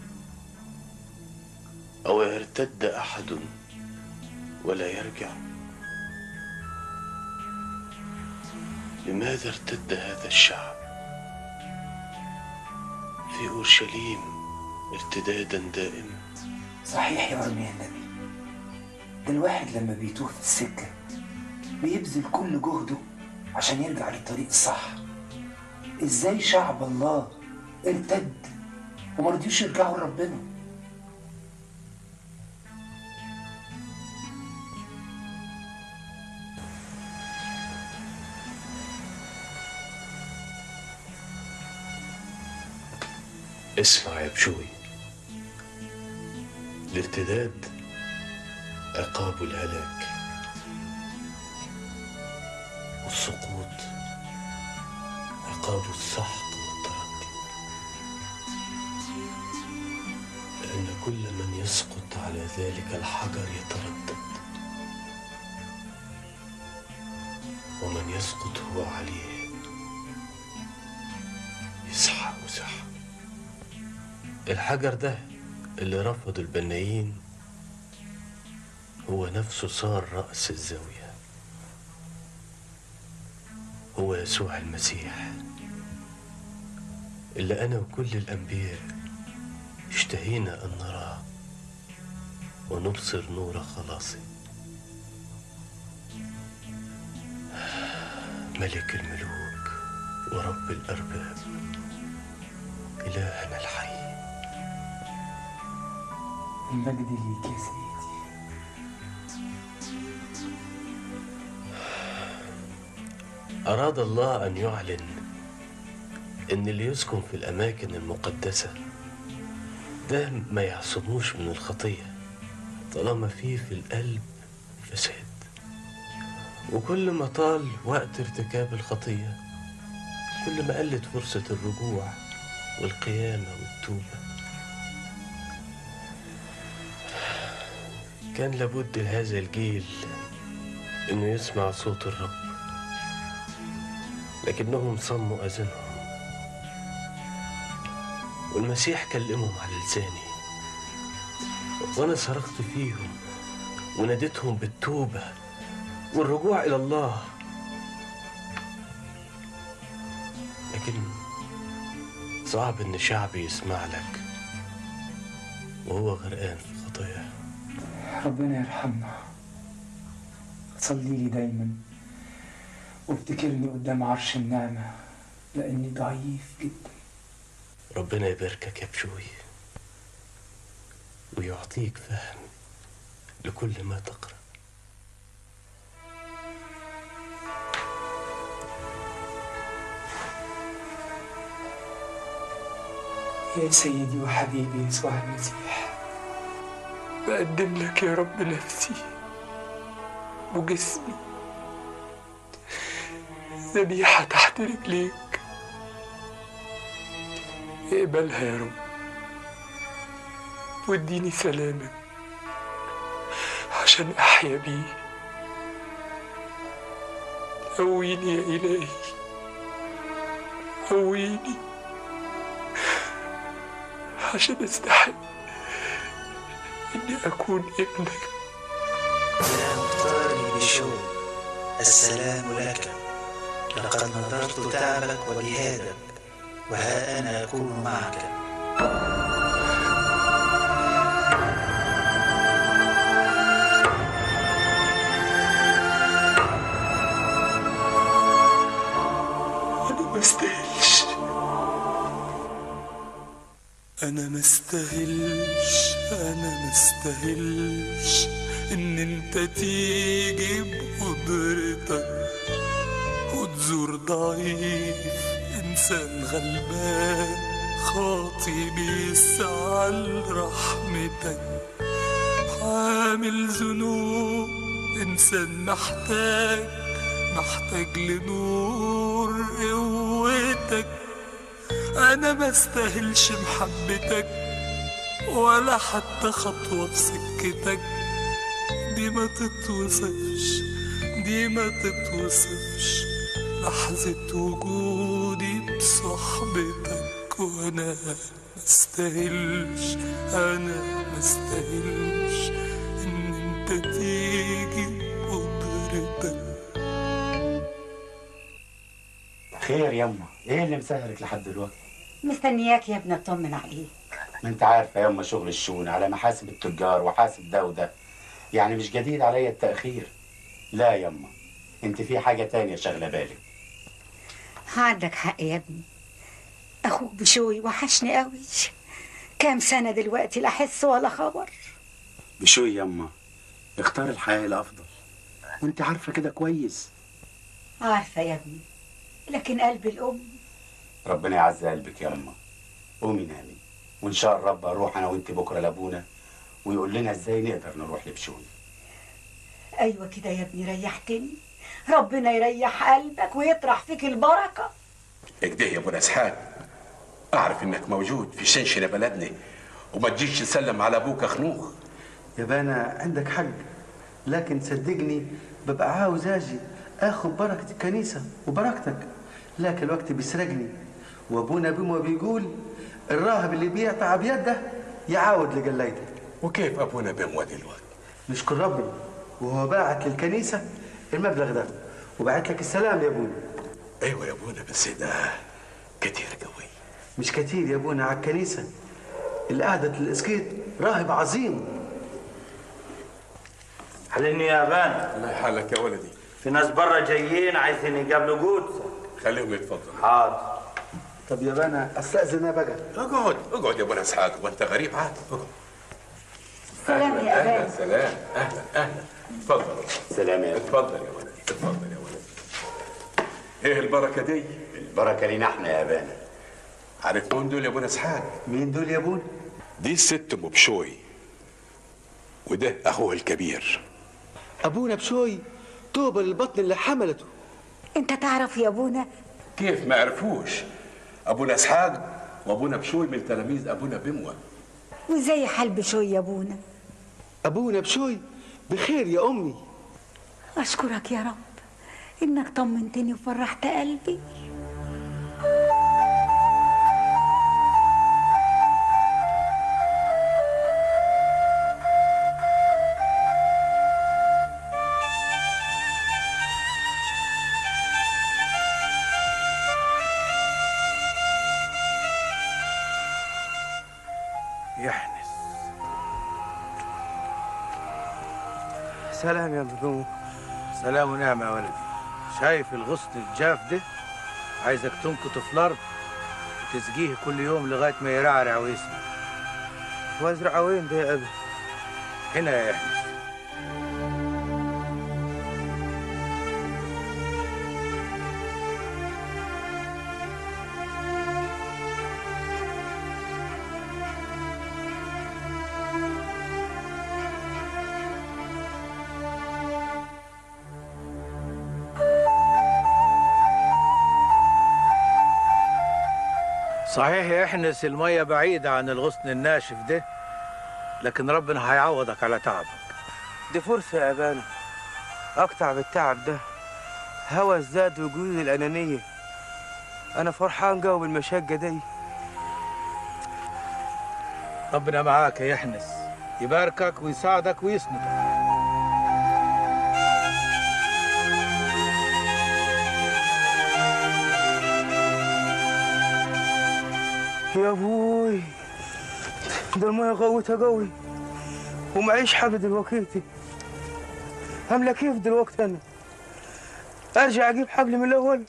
او يرتد احد ولا يرجع لماذا ارتد هذا الشعب في اورشليم ارتدادا دائما صحيح يا أرميا النبي ده الواحد لما بيتوه في السكة بيبذل كل جهده عشان يرجع للطريق الصح ازاي شعب الله ارتد وما رضيوش يرجعوا لربنا اسمع يا بشوي الارتداد عقاب الهلاك والسقوط عقاب السحق والتردي لأن كل من يسقط على ذلك الحجر يتردد ومن يسقط هو عليه يسحق وسحق الحجر ده اللي رفض البنايين هو نفسه صار رأس الزاوية هو يسوع المسيح اللي أنا وكل الأنبياء اشتهينا أن نراه ونبصر نور خلاصه ملك الملوك ورب الأرباب إلهنا الحي المجد ليك يا سيدي أراد الله أن يعلن إن اللي يسكن في الأماكن المقدسة ده ما يعصموش من الخطية طالما فيه في القلب فساد وكل ما طال وقت ارتكاب الخطية كل ما قلت فرصة الرجوع والقيامة والتوبة كان لابد لهذا الجيل انه يسمع صوت الرب لكنهم صموا اذانهم والمسيح كلمهم على لساني وانا صرخت فيهم وناديتهم بالتوبه والرجوع الى الله لكن صعب ان شعب يسمع لك وهو غرقان في خطاياه ربنا يرحمنا صلي لي دايما وافتكرني قدام عرش النعمة لأني ضعيف جدا ربنا يباركك يا بشوي ويعطيك فهم لكل ما تقرأ يا سيدي وحبيبي يسوع المسيح بقدم لك يا رب نفسي وجسمي ذبيحة تحت رجليك اقبلها يا رب واديني سلامك عشان أحيا بيه قويني يا إلهي قويني عشان أستحق إني أكون ابنك يا مختاري بشوق السلام لك لقد نظرت تعبك وجهادك وها أنا أكون معك أنا ما استاهلش أنا ما استاهلش أنا ما استاهلش إن أنت تيجي بقدرتك وتزور ضعيف إنسان غلبان خاطي بيسعى لرحمتك حامل ذنوب إنسان محتاج محتاج لنور قوتك انا ما استاهلش محبتك ولا حتى خطوة في سكتك دي ما تتوصفش دي ما تتوصفش لحظة وجودي بصحبتك وانا ما استاهلش انا ما استاهلش ان انت تيجي بقدرتك خير يما ايه اللي مسهرك لحد دلوقتي مستنياك يا ابني اطمن عليك ما انت عارفه يما شغل الشؤون على محاسب التجار وحاسب ده وده يعني مش جديد عليا التاخير لا يما انت في حاجه تانية شغله بالك عندك حق يا ابني اخوك بشوي وحشني قوي كام سنة دلوقتي لا حس ولا خبر بشوي يما اختار الحياه الافضل وانت عارفه كده كويس عارفة يا ابني لكن قلب الأم ربنا يعز قلبك يما قومي نامي وان شاء الرب اروح انا وانت بكره لابونا ويقول لنا ازاي نقدر نروح لبشوي أيوة كده يا ابني ريحتني ربنا يريح قلبك ويطرح فيك البركة اكده يا ابو اسحاق اعرف انك موجود في شنشنة بلدنا وما تجيش تسلم على ابوك اخنوخ يا بانا عندك حق لكن صدقني ببقى عاوز اجي اخد بركة الكنيسة وبركتك لكن الوقت بيسرقني وابونا بيمو بيقول الراهب اللي بيقطع بيده يعاود لقلايته وكيف ابونا بيمو دلوقتي نشكر ربنا وهو باعت للكنيسة المبلغ ده وبعت لك السلام يا ابونا ايوه يا ابونا بس ده كتير قوي مش كتير يا ابونا على الكنيسة اللي قعدت الاسكيت راهب عظيم حللني يا بان الله يحالك يا ولدي في ناس بره جايين عايزين يقابلوا جود خليهم يتفضلوا حاضر طب يا بانا استاذن أنا بقى اقعد اقعد يا ابو اسحاق وانت غريب عاد اقعد سلام يا اهلا أبان سلام اهلا اهلا اتفضل سلام يا اتفضل يا ولدي اتفضل يا ولدي ايه البركه دي البركه لينا احنا يا بانا عارف مين دول يا ابو اسحاق مين دول يا ابونا دي الست ام بشوي وده اخوها الكبير ابونا بشوي طوبى للبطن اللي حملته انت تعرف يا ابونا كيف ما عرفوش ابونا اسحاق وابونا بشوي من تلاميذ ابونا بموه وزي حال بشوي يا ابونا ابونا بشوي بخير يا امي اشكرك يا رب انك طمنتني وفرحت قلبي يحنس سلام يا مدمو سلام ونعمة يا ولدي شايف الغصن الجاف ده عايزك تنكته في الارض وتسقيه كل يوم لغايه ما يرعرع ويسمع وازرع وين ده يا ابي هنا يا يحنس صحيح يا احنس المية بعيدة عن الغصن الناشف ده لكن ربنا هيعوضك على تعبك دي فرصة يا أبانا أقطع بالتعب ده هوى الزاد وجود الأنانية أنا فرحان جو بالمشقة دي ربنا معاك يا يحنس يباركك ويساعدك ويسندك يا أبوي ده المية غوتها قوي ومعيش حاجة دلوقتي أعمل كيف دلوقتي أنا أرجع أجيب حبل من الأول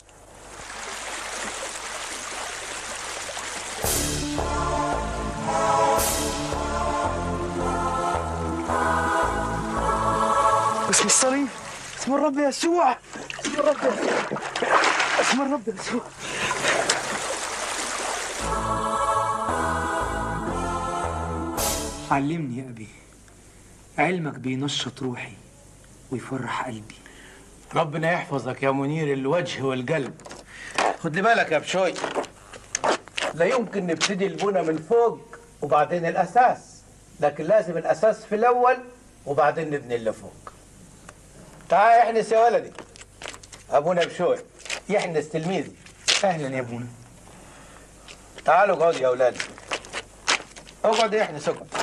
اسم الصليب اسم الرب يسوع اسم الرب يسوع اسم الرب يسوع علمني يا أبي علمك بينشط روحي ويفرح قلبي ربنا يحفظك يا منير الوجه والقلب خد لي بالك يا بشوي لا يمكن نبتدي البنى من فوق وبعدين الأساس لكن لازم الأساس في الأول وبعدين نبني اللي فوق تعال يحنس يا ولدي أبونا بشوي يحنس تلميذي أهلا يا أبونا تعالوا اقعدوا يا أولادي اقعد يا يحنس اقعد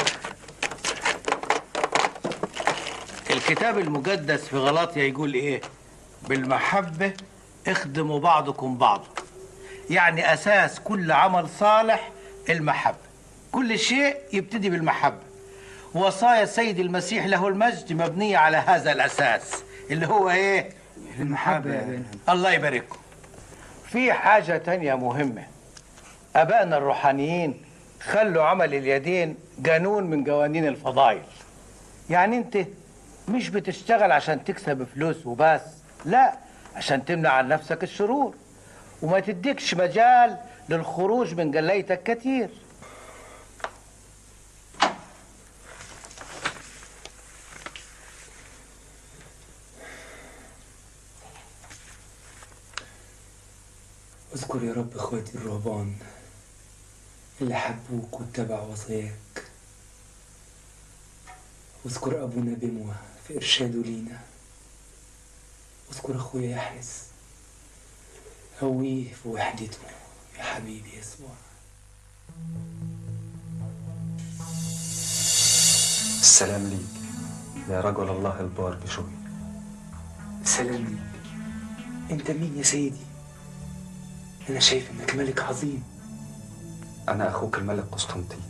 الكتاب المقدس في غلاطيا يقول ايه بالمحبة اخدموا بعضكم بعضا يعني اساس كل عمل صالح المحبة كل شيء يبتدي بالمحبة وصايا السيد المسيح له المجد مبنية على هذا الاساس اللي هو ايه المحبة يا أبانا الله يبارككم في حاجة تانية مهمة أبائنا الروحانيين خلوا عمل اليدين قانون من قوانين الفضائل يعني انت مش بتشتغل عشان تكسب فلوس وبس لا عشان تمنع عن نفسك الشرور وما تديكش مجال للخروج من جليتك كتير اذكر يا رب اخواتي الرهبان اللي حبوك واتبعوا وصاياك واذكر ابونا بموة في ارشاده لينا واذكر اخويا يحنس هويه في وحدته يا حبيبي يسوع السلام ليك يا رجل الله البار بشوي سلام ليك انت مين يا سيدي انا شايف انك ملك عظيم أنا أخوك الملك قسطنطين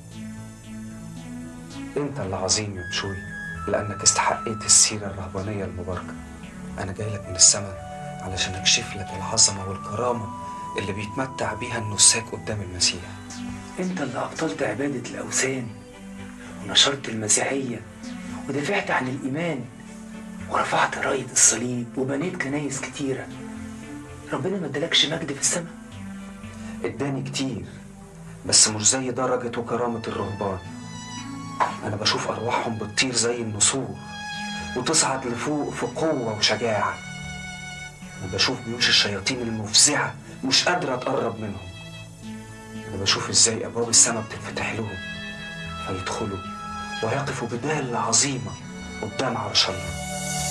أنت اللي عظيم يا بشوي لأنك استحقيت السيرة الرهبانية المباركة أنا جاي لك من السماء علشان أكشف لك العظمة والكرامة اللي بيتمتع بيها النساك قدام المسيح انت اللي ابطلت عبادة الاوثان ونشرت المسيحية ودافعت عن الايمان ورفعت راية الصليب وبنيت كنايس كتيرة ربنا ما ادالكش مجد في السماء اداني كتير بس مش زي درجة وكرامة الرهبان أنا بشوف أرواحهم بتطير زي النسور وتصعد لفوق في قوة وشجاعة أنا بشوف جيوش الشياطين المفزعة مش قادرة تقرب منهم أنا بشوف إزاي أبواب السماء بتتفتح لهم فيدخلوا ويقفوا بدالة عظيمة قدام عرش الله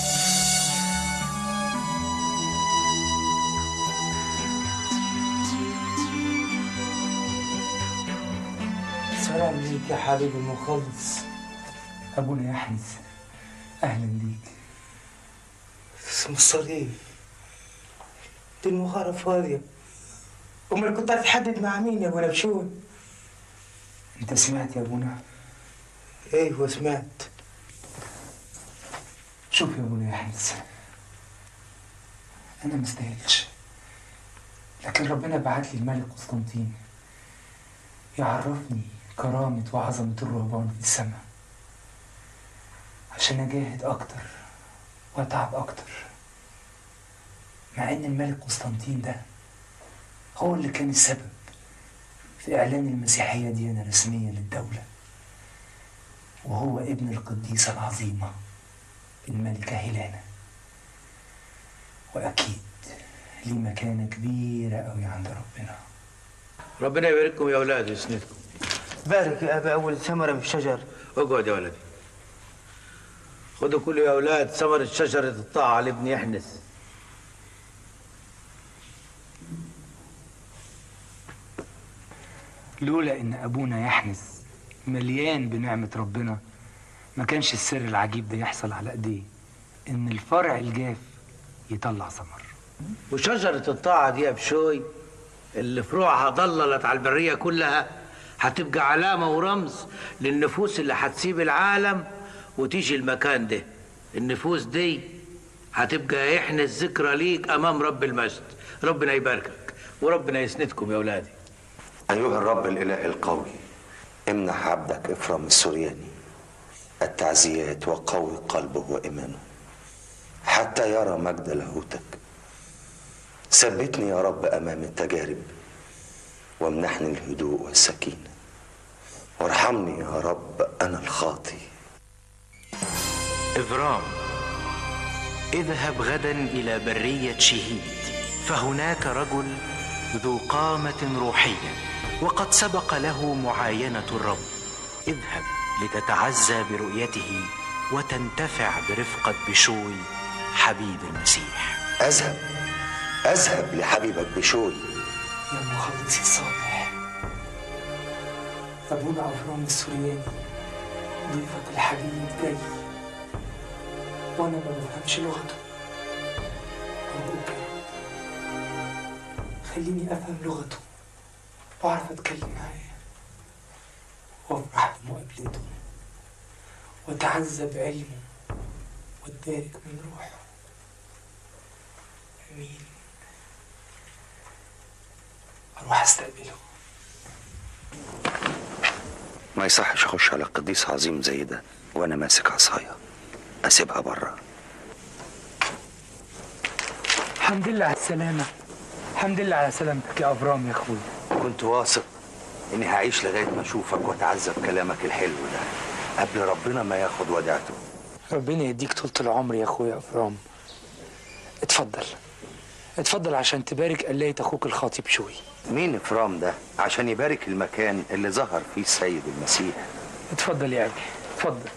سلام ليك يا حبيبي المخلص ابونا يحنس اهلا ليك اسم الصليب دي المغارة فاضية أمال كنت هتحدد مع مين يا أبو نبشون؟ انت سمعت يا ابونا أيوه سمعت شوف يا ابونا يحنس انا مستاهلش لكن ربنا بعت لي الملك قسطنطين يعرفني كرامة وعظمة الرهبان في السماء عشان أجاهد أكتر وأتعب أكتر مع إن الملك قسطنطين ده هو اللي كان السبب في إعلان المسيحية ديانة رسمية للدولة وهو ابن القديسة العظيمة الملكة هيلانا وأكيد ليه مكانة كبيرة أوي عند ربنا ربنا يبارككم يا اولاد ويسندكم بارك يا ابا اول ثمره من الشجر اقعد يا ولدي خدوا كل يا اولاد ثمرة شجرة الطاعة لابن يحنس لولا ان ابونا يحنس مليان بنعمة ربنا ما كانش السر العجيب ده يحصل على ايديه ان الفرع الجاف يطلع ثمر وشجرة الطاعة دي يا بشوي اللي فروعها ضللت على البرية كلها هتبقى علامة ورمز للنفوس اللي هتسيب العالم وتيجي المكان ده النفوس دي هتبقى يحنس ذكرى ليك أمام رب المجد ربنا يباركك وربنا يسندكم يا أولادي أيها الرب الإله القوي امنح عبدك إفرام السورياني التعزيات وقوي قلبه وإيمانه حتى يرى مجد لاهوتك ثبتني يا رب أمام التجارب وامنحني الهدوء والسكينة وارحمني يا رب أنا الخاطي إبرام اذهب غدا إلى برية شهيد فهناك رجل ذو قامة روحية وقد سبق له معاينة الرب اذهب لتتعزى برؤيته وتنتفع برفقة بشوي حبيب المسيح أذهب أذهب لحبيبك بشوي يا مخلصي الصالح ابونا افرام السورياني ضيفك الحبيب جاي وانا ما بفهمش لغته أرجوك يا رب خليني افهم لغته واعرف اتكلم معاه وافرح بمقابلته واتعزى بعلمه واتبارك من روحه امين اروح استقبله ما يصحش أخش على قديس عظيم زي ده وأنا ماسك عصاية أسيبها بره الحمد لله على السلامة الحمد لله على سلامتك يا أبرام يا أخوي كنت واثق إني هعيش لغاية ما أشوفك وأتعزى بكلامك الحلو ده قبل ربنا ما ياخد وديعته ربنا يديك طولة العمر يا أخويا أبرام اتفضل اتفضل عشان تبارك قلاية أخوك الخاطب شوي مين إفرام ده عشان يبارك المكان اللي ظهر فيه السيد المسيح اتفضل يا أبي اتفضل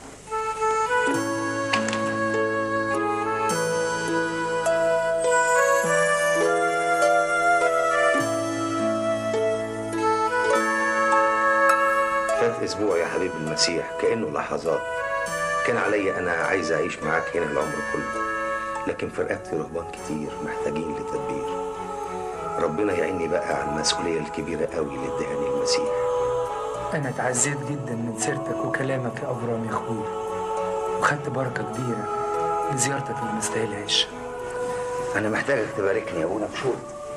فات أسبوع يا حبيب المسيح كأنه لحظات كان عليا أنا عايز أعيش معاك هنا العمر كله لكن فرقت رهبان كتير محتاجين لتدبير ربنا يعيني بقى على المسؤولية الكبيرة قوي اللي ادهاني المسيح أنا اتعزيت جدا من سيرتك وكلامك يا أبرام يا أخويا وخدت بركة كبيرة من زيارتك اللي مستاهلهاش أنا محتاجك تباركني يا أبونا بشوي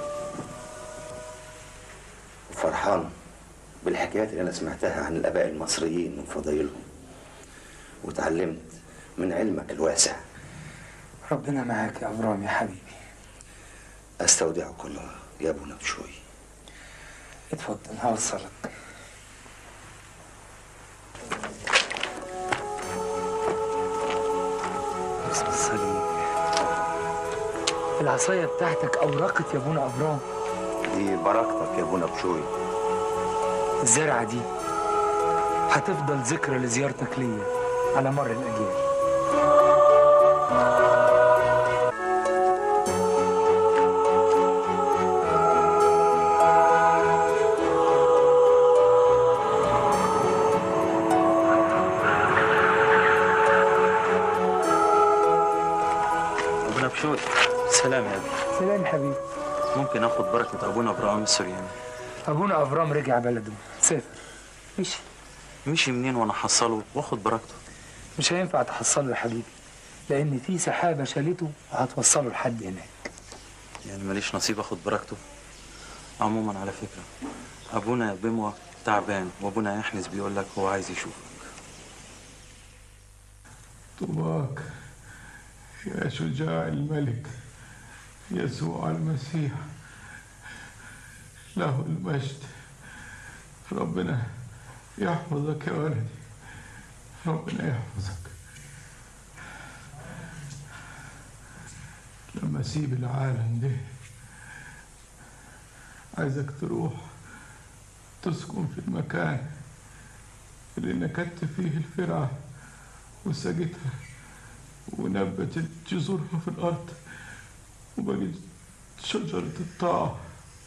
فرحان بالحكايات اللي أنا سمعتها عن الآباء المصريين وفضايلهم وتعلمت من علمك الواسع ربنا معاك يا أبرام يا حبيبي أستودع كلها يا أبونا بشوي اتفضل هوصلك بسم الصليب العصاية بتاعتك أورقت يا ابونا أبرام دي بركتك يا أبونا بشوي الزرعة دي هتفضل ذكرى لزيارتك ليا على مر الأجيال ابونا بشوي سلام يا ابي سلام حبيبي ممكن اخد بركه ابونا ابراهيم السرياني أبونا أبرام رجع بلده سافر مشي مشي منين وانا احصله واخد بركته مش هينفع تحصله يا حبيبي لأن في سحابة شالته وهتوصله لحد هناك يعني ماليش نصيب اخد بركته عموما على فكره ابونا يا بموة تعبان وابونا يحنس بيقول لك هو عايز يشوفك طوباك يا شجاع الملك يسوع المسيح له المجد ربنا يحفظك يا ولدي ربنا يحفظك لما اسيب العالم ده عايزك تروح تسكن في المكان اللي نكدت فيه الفرعة وسقتها ونبتت جذورها في الأرض وبقت شجرة الطاعة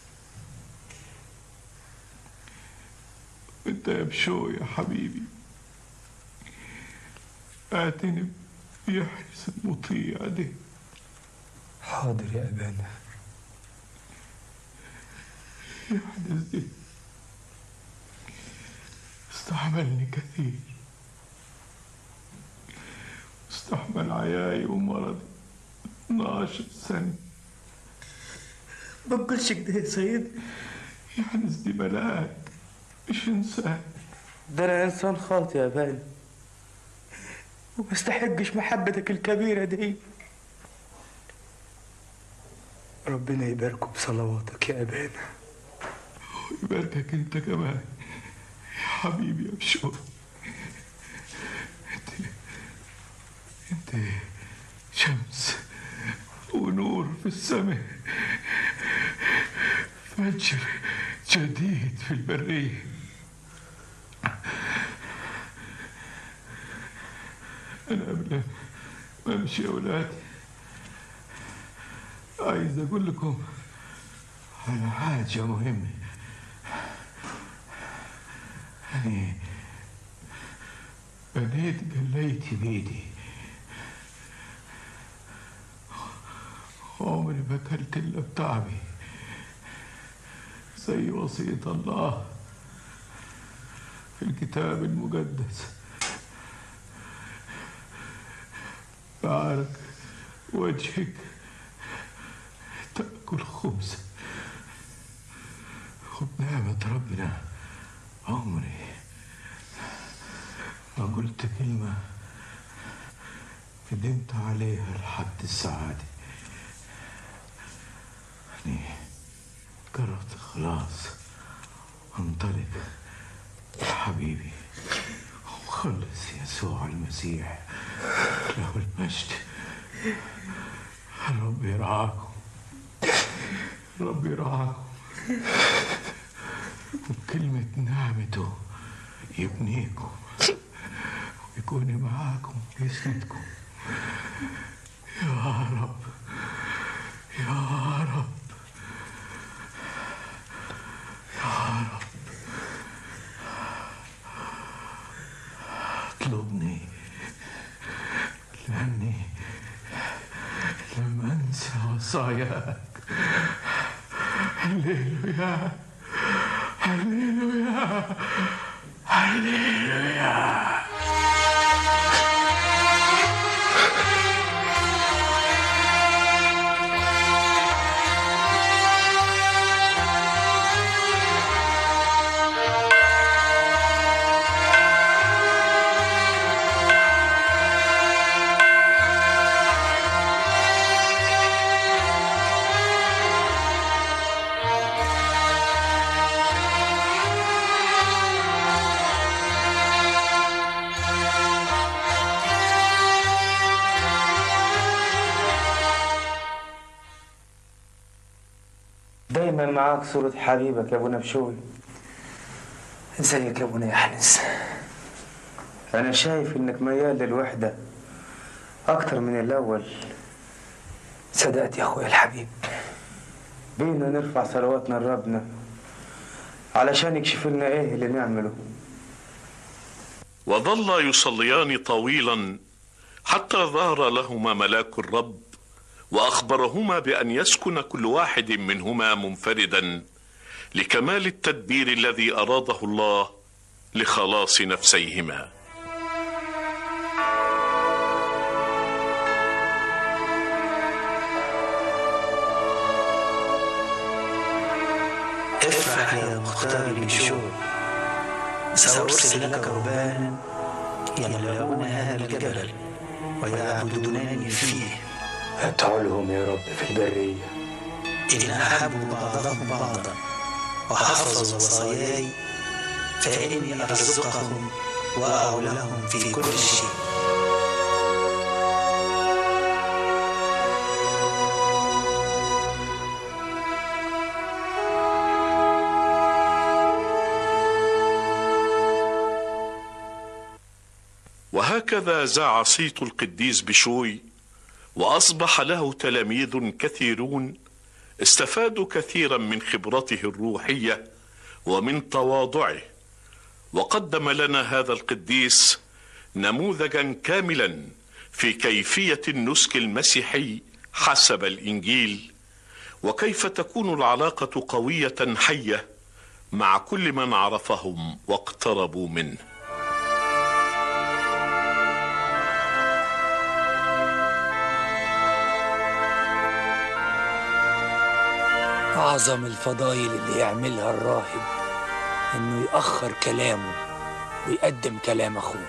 انت يا بشو يا حبيبي اعتني بيحرس المطيع ده حاضر يا أبانا يحدث ده استحملني كثير استحمل عياي ومرضي 12 سنة ما تقولش كده يا سيد يحدث دي ملاك مش إنسان ده أنا إنسان خاطئ يا بان وما استحقش محبتك الكبيرة دي ربنا يباركه بصلواتك يا أبانا ويباركك انت كمان يا حبيبي يا بشو انت انت شمس ونور في السماء فجر جديد في البرية أنا قبل ما أمشي يا أولادي عايز أقول لكم على حاجة مهمة أنا بنيت قليتي بيدي عمري ما أكلت إلا بتعبي زي وصية الله في الكتاب المقدس بارك وجهك تأكل خبز وبنعمة ربنا عمري ما قلت كلمة ندمت عليها لحد السعادة يعني قررت خلاص انطلق يا حبيبي وخلص يسوع المسيح له المجد رب يرعاكم رب يرعاكم وبكلمة نعمته يبنيكم ويكون معاكم ويسندكم يا رب يا رب يا رب اطلبني لأني لم أنسى وصاياك هللويا هللويا هللويا دايما معاك صورة حبيبك يا ابو نبشوي ازيك يا ابو يحنس انا شايف انك ميال للوحدة اكتر من الاول صدقت يا اخويا الحبيب بينا نرفع صلواتنا لربنا علشان يكشف لنا ايه اللي نعمله وظلا يصليان طويلا حتى ظهر لهما ملاك الرب واخبرهما بان يسكن كل واحد منهما منفردا لكمال التدبير الذي اراده الله لخلاص نفسيهما افرح يا مختار بشوق سأرسل لك رهبانا يملؤون هذا الجبل ويعبدونني فيه ادعو لهم يا رب في البرية إن أحبوا بعضهم بعضا وحفظوا وصاياي فإني أرزقهم وأعولهم في كل شيء وهكذا زاع صيت القديس بشوي واصبح له تلاميذ كثيرون استفادوا كثيرا من خبرته الروحيه ومن تواضعه وقدم لنا هذا القديس نموذجا كاملا في كيفيه النسك المسيحي حسب الانجيل وكيف تكون العلاقه قويه حيه مع كل من عرفهم واقتربوا منه أعظم الفضايل اللي يعملها الراهب إنه يأخر كلامه ويقدم كلام أخوه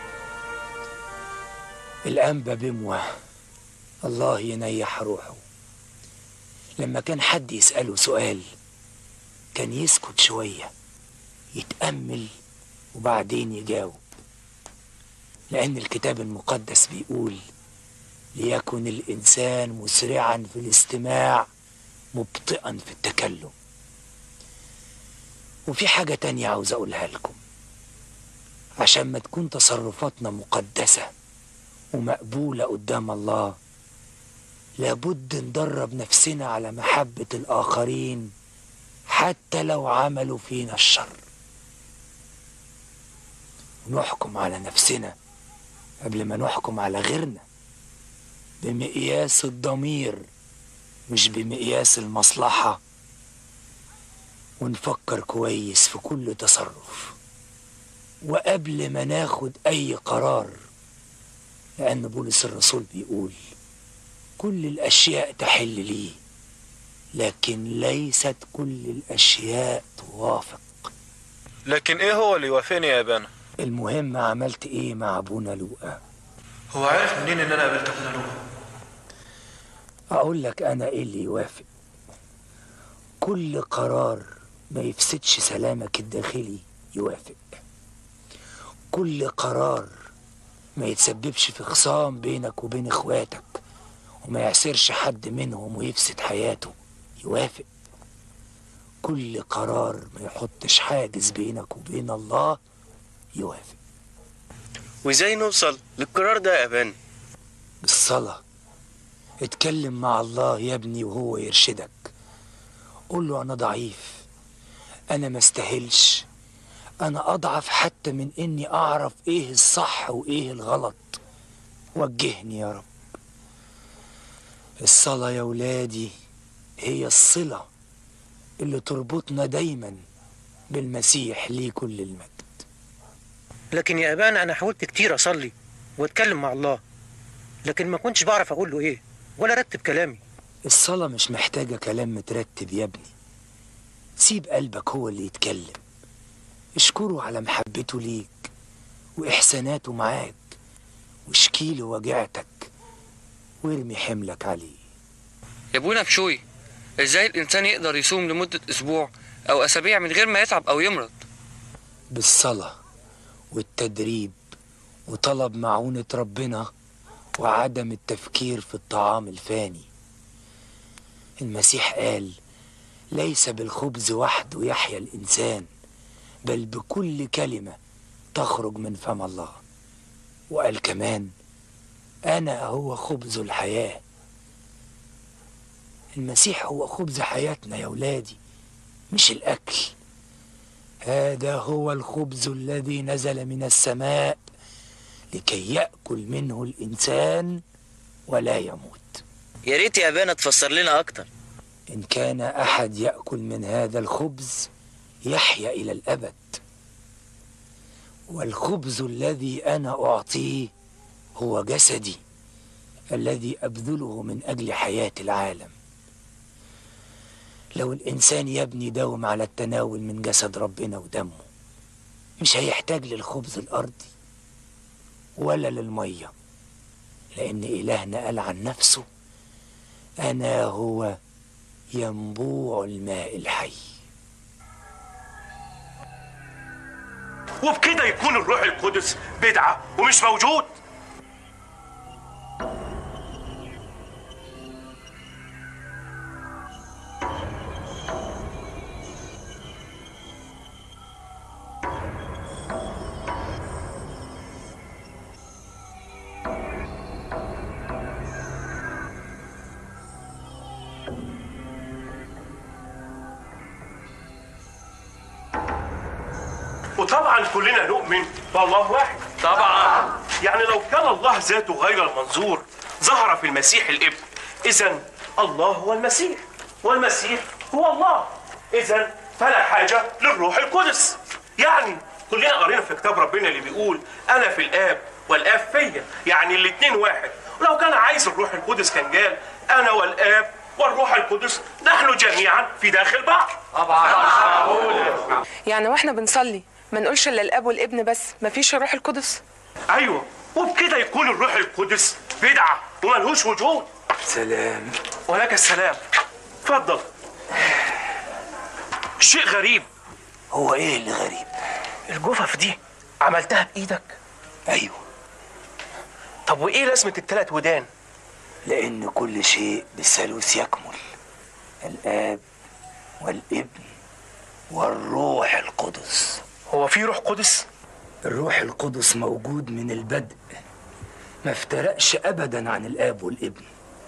الأنبا بموه الله ينيح روحه لما كان حد يسأله سؤال كان يسكت شوية يتأمل وبعدين يجاوب لأن الكتاب المقدس بيقول ليكن الإنسان مسرعا في الاستماع مبطئا في التكلم وفي حاجة تانية عاوز أقولها لكم عشان ما تكون تصرفاتنا مقدسة ومقبولة قدام الله لابد ندرب نفسنا على محبة الآخرين حتى لو عملوا فينا الشر ونحكم على نفسنا قبل ما نحكم على غيرنا بمقياس الضمير مش بمقياس المصلحة ونفكر كويس في كل تصرف وقبل ما ناخد أي قرار لأن بولس الرسول بيقول كل الأشياء تحل لي لكن ليست كل الأشياء توافق لكن ايه هو اللي يوافقني يا ابانا المهم عملت ايه مع ابونا لوقا هو عارف منين ان انا قابلت ابونا لوقا اقول لك انا ايه اللي يوافق كل قرار ما يفسدش سلامك الداخلي يوافق كل قرار ما يتسببش في خصام بينك وبين اخواتك وما يعسرش حد منهم ويفسد حياته يوافق كل قرار ما يحطش حاجز بينك وبين الله يوافق وازاي نوصل للقرار ده يا ابانا بالصلاة اتكلم مع الله يا ابني وهو يرشدك قول له أنا ضعيف أنا ما استاهلش أنا أضعف حتى من إني أعرف إيه الصح وإيه الغلط وجهني يا رب الصلاة يا ولادي هي الصلة اللي تربطنا دايما بالمسيح ليه كل المجد لكن يا ابانا انا حاولت كتير اصلي واتكلم مع الله لكن ما كنتش بعرف اقول له ايه ولا ارتب كلامي الصلاة مش محتاجة كلام مترتب يا ابني سيب قلبك هو اللي يتكلم اشكره على محبته ليك وإحساناته معاك واشكيله وجعتك وارمي حملك عليه يا ابونا بشوي ازاي الانسان يقدر يصوم لمدة اسبوع او اسابيع من غير ما يتعب او يمرض بالصلاة والتدريب وطلب معونة ربنا وعدم التفكير في الطعام الفاني المسيح قال ليس بالخبز وحده يحيا الإنسان بل بكل كلمة تخرج من فم الله وقال كمان أنا هو خبز الحياة المسيح هو خبز حياتنا يا ولادي مش الأكل هذا هو الخبز الذي نزل من السماء لكي يأكل منه الإنسان ولا يموت يا ريت يا ابانا تفسر لنا اكتر إن كان أحد يأكل من هذا الخبز يحيا إلى الأبد والخبز الذي أنا أعطيه هو جسدي الذي أبذله من أجل حياة العالم لو الإنسان يبني دوم على التناول من جسد ربنا ودمه مش هيحتاج للخبز الأرضي ولا للمية لأن إلهنا قال عن نفسه أنا هو ينبوع الماء الحي وبكده يكون الروح القدس بدعة ومش موجود وطبعا كلنا نؤمن بالله واحد طبعا يعني لو كان الله ذاته غير المنظور ظهر في المسيح الابن اذا الله هو المسيح والمسيح هو الله اذا فلا حاجه للروح القدس يعني كلنا قرينا في كتاب ربنا اللي بيقول انا في الاب والاب فيا يعني الاثنين واحد ولو كان عايز الروح القدس كان قال انا والاب والروح القدس نحن جميعا في داخل بعض طبعا يعني واحنا بنصلي ما نقولش الا الاب والابن بس ما فيش الروح القدس ايوه وبكده يكون الروح القدس بدعه وملهوش وجود سلام ولك السلام اتفضل شيء غريب هو ايه اللي غريب الجثث دي عملتها بايدك ايوه طب وايه لازمه الثلاث ودان لان كل شيء بالثالوث يكمل الاب والابن والروح القدس هو في روح قدس الروح القدس موجود من البدء ما افترقش ابدا عن الاب والابن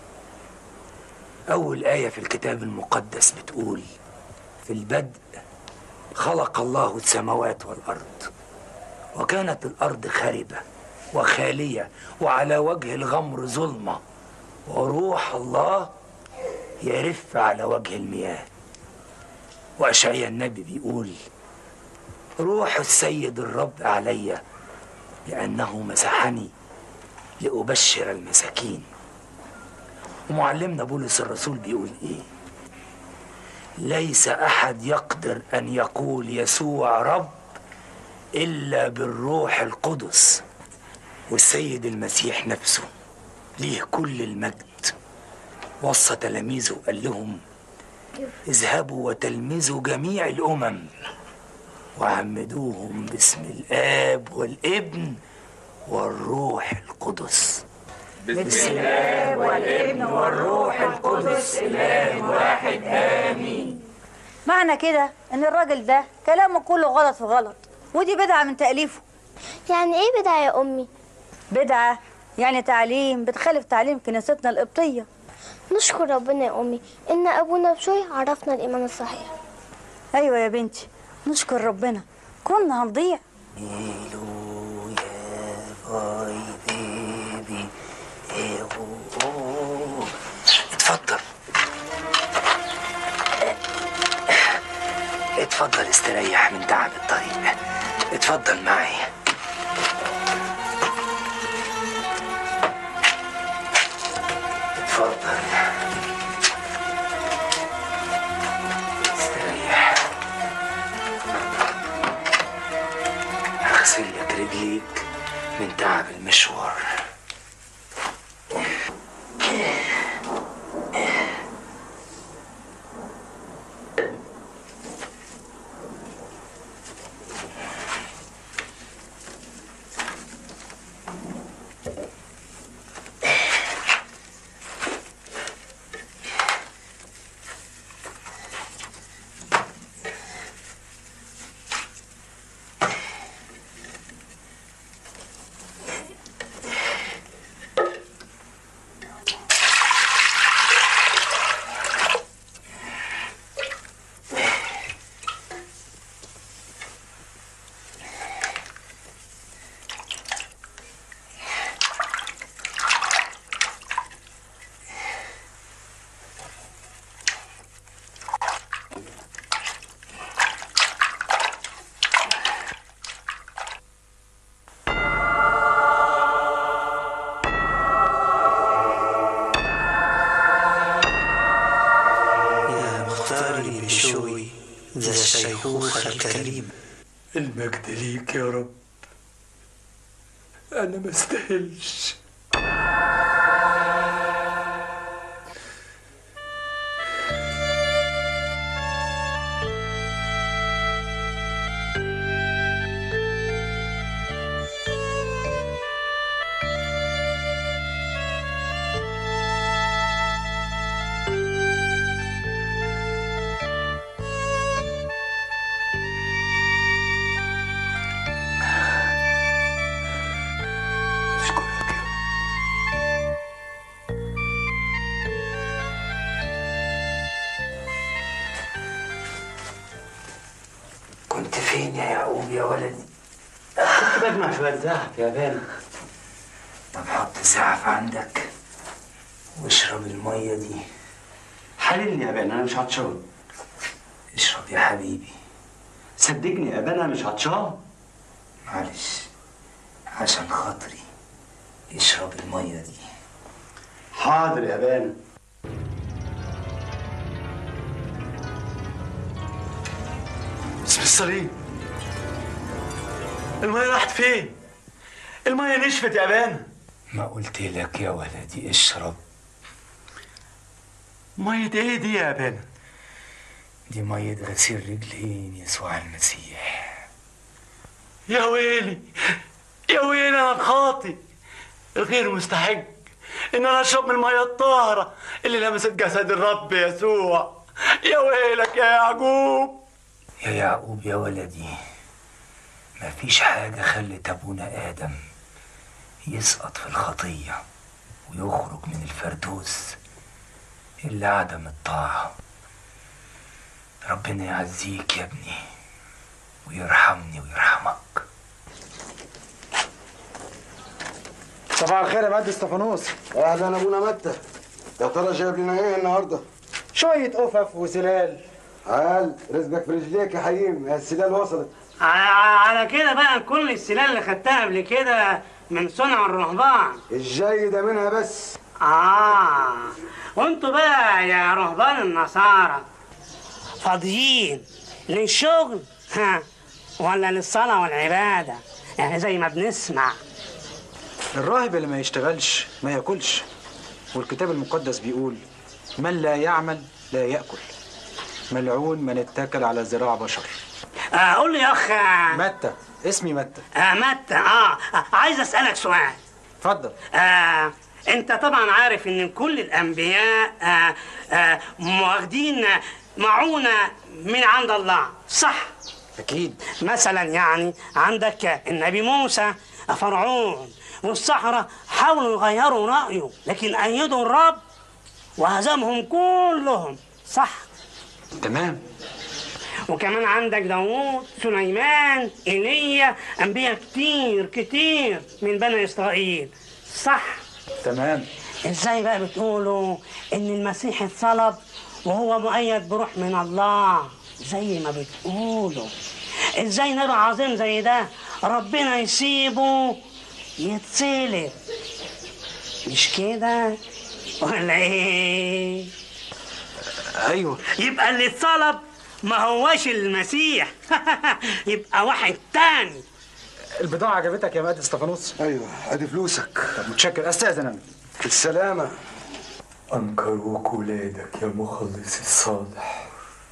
اول ايه في الكتاب المقدس بتقول في البدء خلق الله السماوات والارض وكانت الارض خربه وخاليه وعلى وجه الغمر ظلمه وروح الله يرف على وجه المياه واشعيا النبي بيقول روح السيد الرب علي لانه مسحني لابشر المساكين ومعلمنا بولس الرسول بيقول ايه ليس احد يقدر ان يقول يسوع رب الا بالروح القدس والسيد المسيح نفسه ليه كل المجد وصى تلاميذه قال لهم اذهبوا وتلمذوا جميع الامم وعمدوهم باسم الاب والابن والروح القدس باسم الاب والابن والروح القدس اله واحد امين معنى كده ان الراجل ده كلامه كله غلط في غلط ودي بدعة من تأليفه يعني ايه بدعة يا امي بدعة يعني تعليم بتخالف تعليم كنيستنا القبطية نشكر ربنا يا امي ان ابونا بشوي عرفنا الايمان الصحيح ايوه يا بنتي نشكر ربنا كنا هنضيع باي بيبي إيه أوه. اتفضل اتفضل استريح من تعب الطريق اتفضل معي اتفضل استريح هغسل لك رجليك من تعب المشوار يا مختاري بشوي ذا الشيخوخة الكريمة المجد ليك يا رب أنا ما استاهلش أشكرك يا يا ولدي كنت بجمع شوية زعف يا بان طب حط الزعف عندك واشرب المية دي حللني يا بان انا مش عطشان اشرب يا حبيبي صدقني يا بان انا مش عطشان معلش عشان خاطري اشرب المية دي حاضر يا بان اسم الصليب المية راحت فين؟ المية نشفت يا بان ما قلت لك يا ولدي اشرب مية ايه دي يا بان؟ دي مية غسيل رجلين يسوع المسيح يا ويلي يا ويلي انا الخاطي الغير مستحق ان انا اشرب من المية الطاهرة اللي لمست جسد الرب يسوع يا ويلك يا يعقوب يا يعقوب يا ولدي مفيش حاجة خلت أبونا آدم يسقط في الخطية ويخرج من الفردوس إلا عدم الطاعة ربنا يعزيك يا ابني ويرحمني ويرحمك صباح الخير يا مهندس استفانوس اهلا ابونا متى يا ترى جايب لنا ايه النهارده؟ شوية قفف وسلال عال رزقك في رجليك يا حييم يا السلال وصلت ع- على كده بقى كل السلال اللي خدتها قبل كده من صنع الرهبان الجاي ده منها بس اه وانتوا بقى يا رهبان النصارى فاضيين للشغل ها ولا للصلاة والعبادة يعني زي ما بنسمع الراهب اللي ما يشتغلش ما ياكلش والكتاب المقدس بيقول من لا يعمل لا ياكل ملعون من اتكل على ذراع بشر آه قول لي يا اخ آه، متى اسمي متى آه متى اه آه، عايز اسالك سؤال اتفضل آه انت طبعا عارف ان كل الانبياء آه آه واخدين معونه من عند الله صح اكيد مثلا يعني عندك النبي موسى فرعون والسحرة حاولوا يغيروا رأيه لكن أيدوا الرب وهزمهم كلهم صح تمام وكمان عندك داوود سليمان ايليا انبياء كتير كتير من بني اسرائيل صح تمام ازاي بقى بتقولوا ان المسيح اتصلب وهو مؤيد بروح من الله زي ما بتقولوا ازاي نبي عظيم زي ده ربنا يسيبه يتصلب مش كده ولا ايه ايوه يبقى اللي اتصلب ما هوش المسيح يبقى واحد تاني البضاعة عجبتك يا مهندس استفانوس ايوه ادي فلوسك طب متشكر استاذن انا السلامة أنكروك ولادك يا مخلص الصالح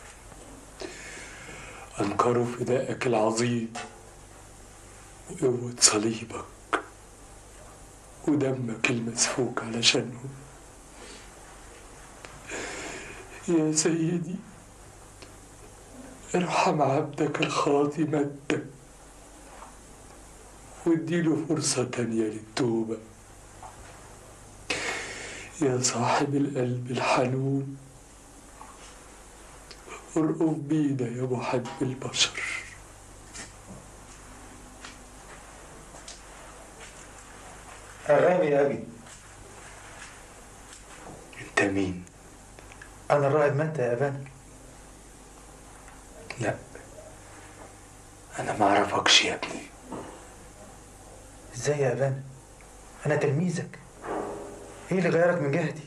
أنكروا فدائك العظيم وقوة صليبك ودمك المسفوك علشانهم يا سيدي ارحم عبدك الخاطي متى واديله فرصة تانية للتوبة يا صاحب القلب الحنون ارقف بينا يا محب البشر أغاني يا أبي انت مين أنا الراهب متى يا أبانا لا انا ما اعرفكش يا ابني إزاي يا أبانا أنا تلميذك إيه اللي غيرك من جهتي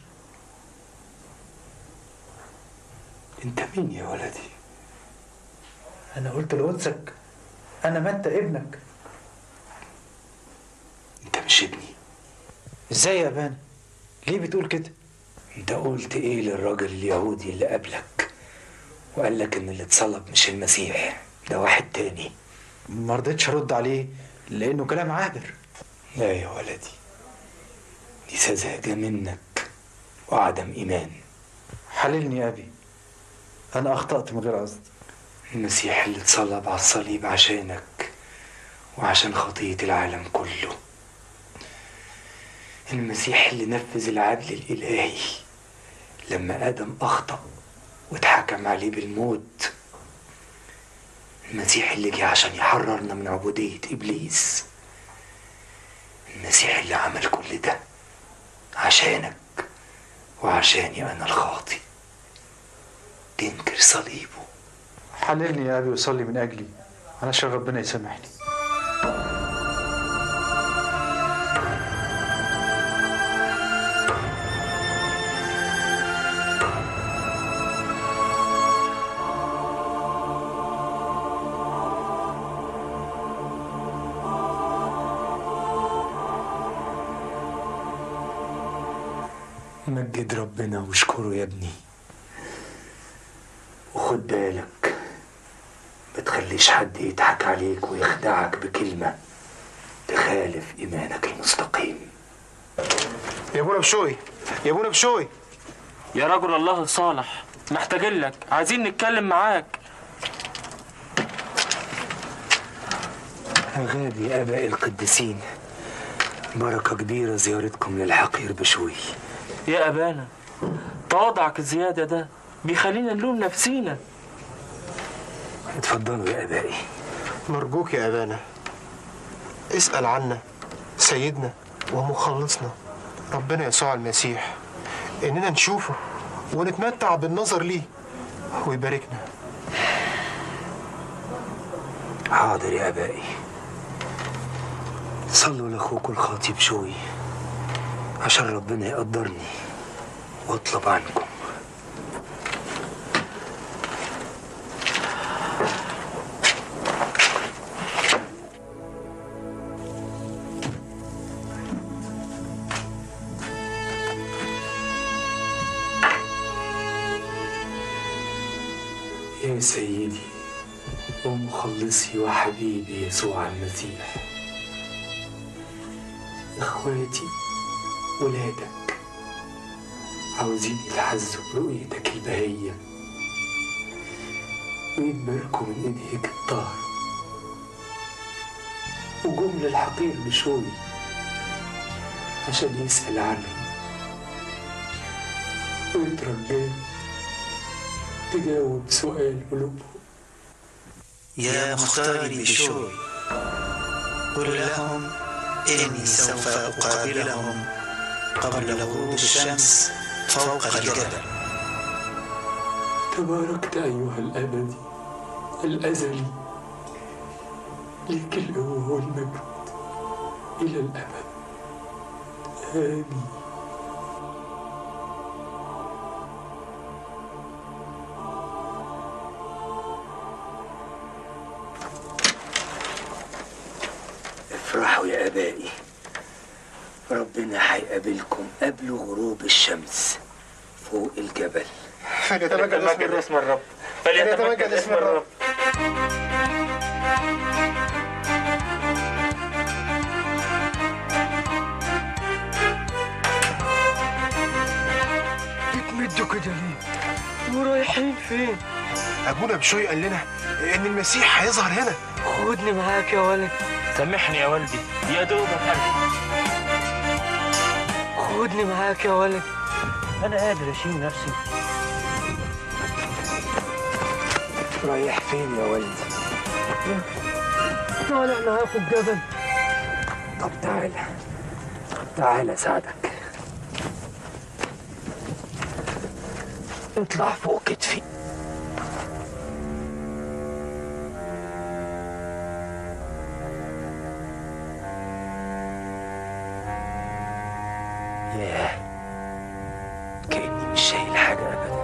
انت مين يا ولدي أنا قلت لقدسك أنا متى ابنك انت مش ابني إزاي يا أبانا ليه بتقول كده انت قلت ايه للراجل اليهودي اللي قبلك وقال لك ان اللي اتصلب مش المسيح ده واحد تاني ما رضيتش أرد عليه لأنه كلام عابر لا يا ولدي دي سذاجة منك وعدم إيمان حللني يا أبي أنا أخطأت من غير قصد المسيح اللي اتصلب على الصليب عشانك وعشان خطية العالم كله المسيح اللي نفذ العدل الإلهي لما آدم أخطأ واتحكم عليه بالموت المسيح اللي جه عشان يحررنا من عبودية إبليس المسيح اللي عمل كل ده عشانك وعشاني أنا الخاطي تنكر صليبه حللني يا أبي وصلي من أجلي علشان ربنا يسامحني مجد ربنا واشكره يا ابني وخد بالك ما تخليش حد يضحك عليك ويخدعك بكلمة تخالف إيمانك المستقيم يا ابونا بشوي يا ابونا بشوي يا رجل الله الصالح محتاجين لك عايزين نتكلم معاك غادي يا آباء القديسين بركة كبيرة زيارتكم للحقير بشوي يا أبانا تواضعك الزيادة ده بيخلينا نلوم نفسينا اتفضلوا يا آبائي نرجوك يا أبانا اسأل عنا سيدنا ومخلصنا ربنا يسوع المسيح إننا نشوفه ونتمتع بالنظر ليه ويباركنا حاضر يا آبائي صلوا لأخوكم الخاطب شوي عشان ربنا يقدرني واطلب عنكم يا سيدي ومخلصي وحبيبي يسوع المسيح اخواتي ولادك عاوزين يتحزوا برؤيتك البهية ويتباركوا من ايديك الطاهرة وجم للحقير بشوي عشان يسأل عنهم ويترجاه تجاوب سؤال قلوبهم يا مختاري بشوي قل لهم إني سوف أقابلهم قبل غروب الشمس فوق الجبل تباركت أيها الأبدي الأزلي لك القوة والمجد إلى الأبد آمين افرحوا يا آبائي ربنا هيقابلكم قبل غروب الشمس فوق الجبل فليتمجد اسم الرب فليتمجد اسم الرب بتمدوا كده ليه؟ ورايحين فين؟ ابونا بشوي قال لنا ان المسيح هيظهر هنا خدني معاك يا ولد سامحني يا والدي يا دوبك أنا خدني معاك يا ولد أنا قادر أشيل نفسي رايح فين يا والدي طالع معاكم الجبل طب تعالى تعالى اساعدك اطلع فوق كتفي ياه كأني مش شايل حاجة أبدا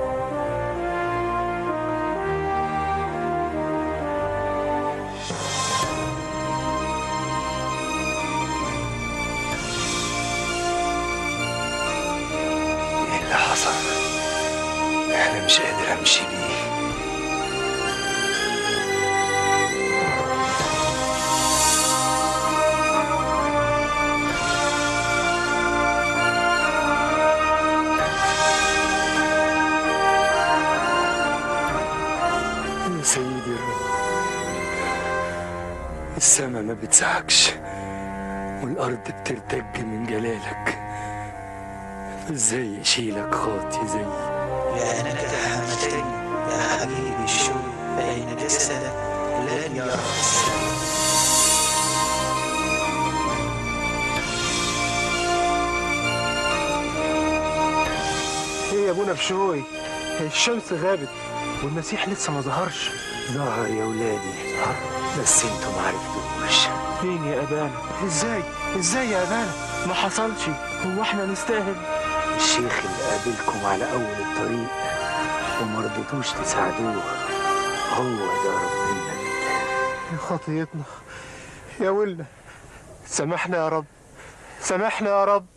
ايه اللي حصل؟ أنا مش قادر أمشي بيه يا سيدي الرب السما ما بتزعجش والأرض بترتج من جلالك ازاي اشيلك خاطي زيي لأنك أهمتني يا حبيبي الشوي فإن جسدك الآن يا رب السماء ايه يا ابونا بشوي الشمس غابت والمسيح لسه ما ظهرش ظهر يا ولادي بس انتوا ما عرفتوش فين يا ابانا ازاي ازاي يا ابانا ما حصلش هو احنا نستاهل الشيخ اللي قابلكم على اول الطريق وما رضيتوش تساعدوه هو ده ربنا يا خطيتنا يا ولنا سامحنا يا رب سامحنا يا رب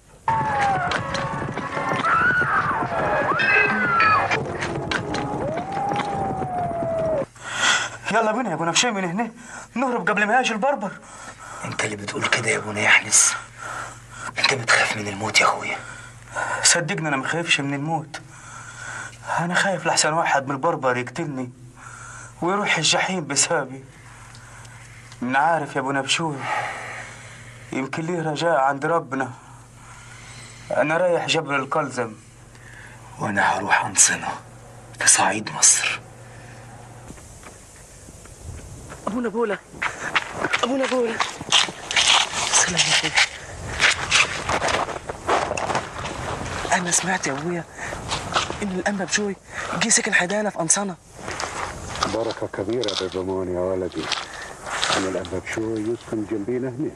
يلا بينا يا ابو نفشي من هنا نهرب قبل ما يجي البربر انت اللي بتقول كده يا ابونا يحنس انت بتخاف من الموت يا اخويا صدقني انا ما خايفش من الموت انا خايف لحسن واحد من البربر يقتلني ويروح الجحيم بسببي من عارف يا ابو نبشوي يمكن ليه رجاء عند ربنا انا رايح جبل القلزم وانا هروح انصنه في صعيد مصر ابونا بولا ابونا بولا سلام يا اخويا انا سمعت يا ابويا ان الانبا بشوي جه سكن حدانا في قنصنه بركة كبيرة يا بابامون يا ولدي أنا الأب بشوي يسكن جنبينا هنا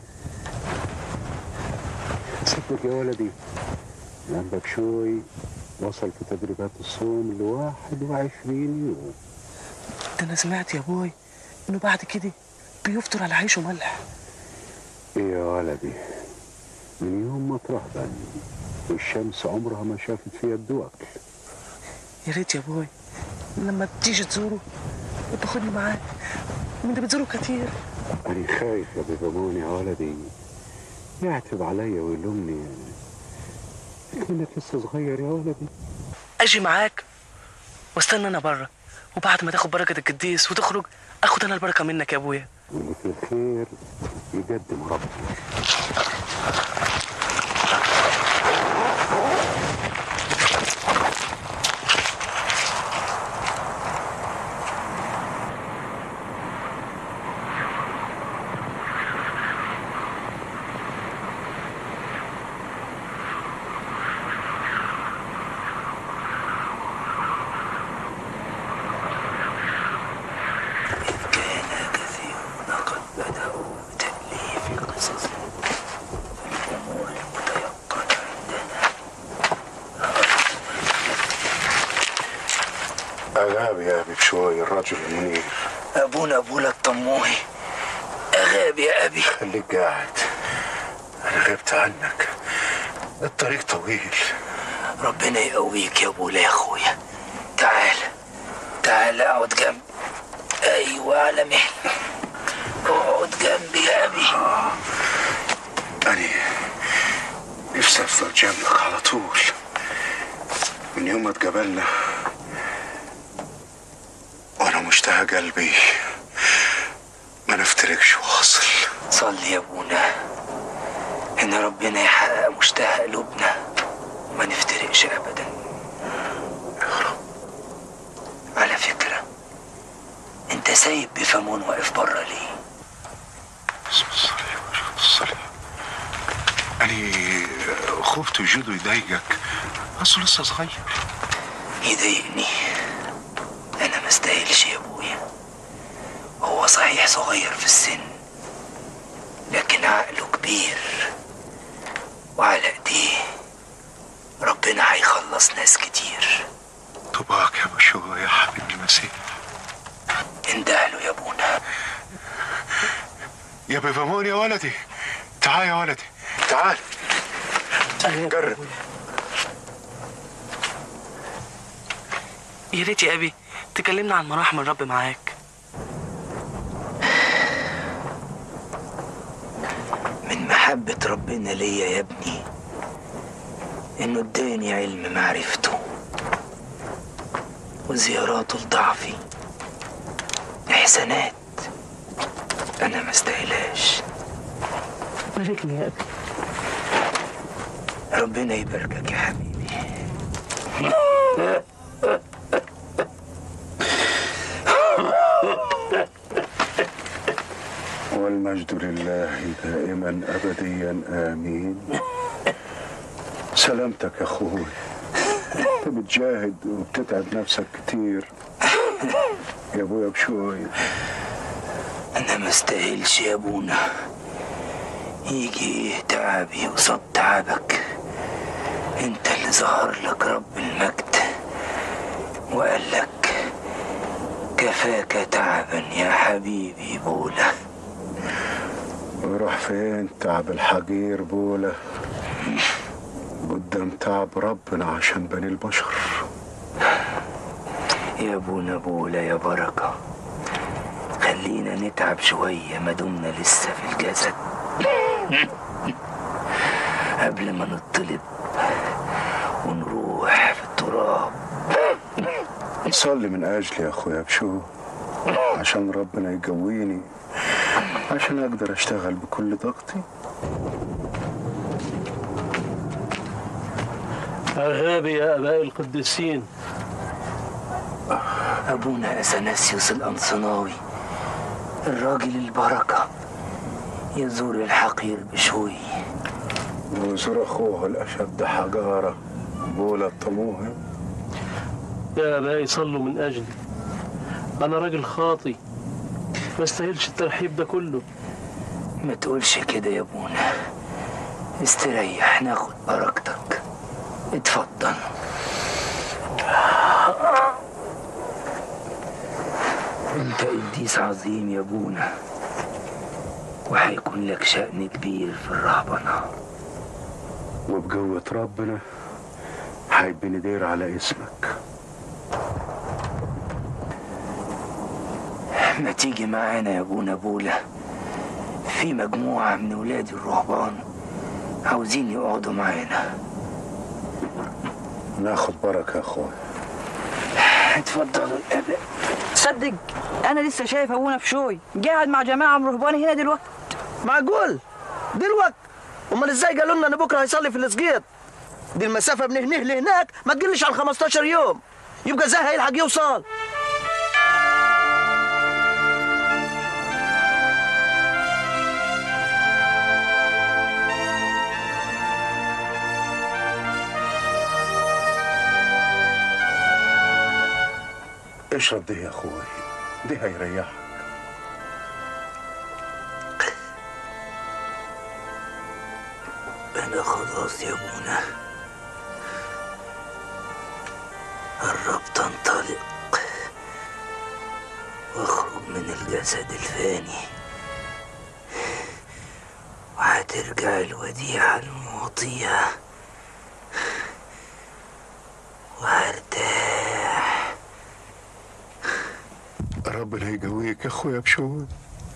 صدق يا ولدي الأب بشوي وصل في تدريبات الصوم لواحد وعشرين يوم ده انا سمعت يا ابوي انه بعد كده بيفطر على عيش وملح إيه يا ولدي من يوم ما ترهبن والشمس عمرها ما شافت فيها الدوق يا ريت يا ابوي لما تيجي تزوره وتاخدني معاك انت بتزوره كتير أنا خايف يا بابامون يا ولدي يعتب عليا ويلومني لكنك لسه صغير يا ولدي اجي معاك واستنى انا بره وبعد ما تاخد بركه القديس وتخرج اخد انا البركه منك يا ابويا واللي في الخير يقدم ربنا لقد بدأوا بتأليف قصص فالأمور المتيقنة أغاب يا أبي بشوي الرجل المنير أبونا أبونا الطموحي أغاب يا أبي خليك قاعد أنا غبت عنك الطريق طويل ربنا يقويك يا أبولا يا أخويا تعال تعال اقعد جنبي أيوة على مهلي اقعد جنبي يا أبي أنا نفسي أفضل جنبك على طول من يوم ما اتقابلنا وأنا مشتاق قلبي ما نفترقش واصل صلي يا أبونا إن ربنا يحقق مشتهى قلوبنا وما نفترقش أبدا على فكرة أنت سايب بفمون واقف بره ليه؟ بسم الصلاة وجود الصلاة أنا خفت وجوده يضايقك أصله لسه صغير يضايقني أنا ما استاهلش يا أبويا هو صحيح صغير في السن لكن عقله كبير وعلى ايديه ربنا هيخلص ناس كتير طباك يا بشوي يا حبيبي المسيح اندهله يا ابونا يا بيفامون يا ولدي تعال يا ولدي تعال قرب يا ريت يا ابي تكلمنا عن مراحم الرب معاك من محبة ربنا ليا يا ابني انه اداني علم معرفته وزياراته لضعفي احسانات انا ما استاهلهاش باركني يا ابي ربنا يباركك يا حبيبي والمجد لله دائما أبديا آمين سلامتك يا أخوي أنت بتجاهد وبتتعب نفسك كتير يا أبويا بشوي انا ما استاهلش يا ابونا يجي تعبي وصد تعبك انت اللي ظهر لك رب المجد وقال لك كفاك تعبا يا حبيبي بولا ويروح فين تعب الحجير بولا قدام تعب ربنا عشان بني البشر يا ابونا بولا يا بركة خلينا نتعب شوية ما دمنا لسه في الجسد قبل ما نطلب ونروح في التراب صلي من أجلي يا أخويا بشو عشان ربنا يقويني عشان أقدر أشتغل بكل طاقتي أغابي يا آباء القديسين أبونا أثناسيوس الأنصناوي الراجل البركة يزور الحقير بشوي وزور أخوه الأشد حجارة بولا الطموح يا آبائي صلوا من أجلي أنا راجل خاطي ما استاهلش الترحيب ده كله ما تقولش كده يا ابونا استريح ناخد بركتك اتفضل انت قديس عظيم يا ابونا وهيكون لك شأن كبير في الرهبنة وبقوة ربنا هيبني دير على اسمك ما تيجي معانا يا ابونا بولا في مجموعة من ولاد الرهبان عاوزين يقعدوا معانا ناخد بركة يا أخويا اتفضلوا الآباء تصدق انا لسه شايف ابونا في شوي قاعد مع جماعه من رهباني هنا دلوقتي معقول دلوقتي امال ازاي قالوا لنا ان بكره هيصلي في السقيط دي المسافه من هنا لهناك ما تقلش عن 15 يوم يبقى ازاي هيلحق يوصل اشرب دي يا أخوي دي هيريحك انا خلاص يا ابونا قربت انطلق واخرج من الجسد الفاني وهترجع الوديعة المعطية وهرتاح ربنا يقويك يا أخويا بشوي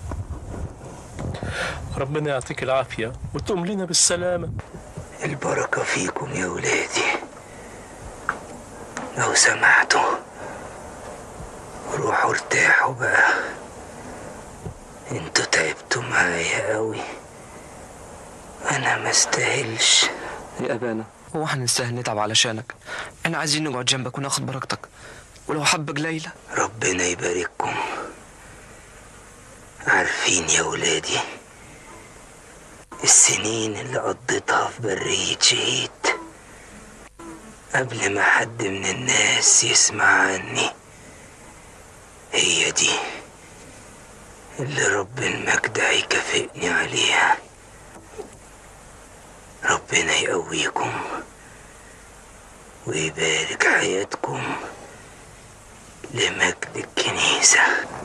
ربنا يعطيك العافية وتقوم لنا بالسلامة البركة فيكم يا ولادي لو سمحتوا روحوا ارتاحوا بقى انتوا تعبتوا معايا قوي انا ما استاهلش يا أبانا هو احنا نستاهل نتعب علشانك احنا عايزين نقعد جنبك وناخد بركتك ولو حبك ليلى ربنا يبارككم عارفين يا ولادي السنين اللي قضيتها في برية شهيد قبل ما حد من الناس يسمع عني هي دي اللي رب المجد هيكافئني عليها ربنا يقويكم ويبارك حياتكم لمجد الكنيسة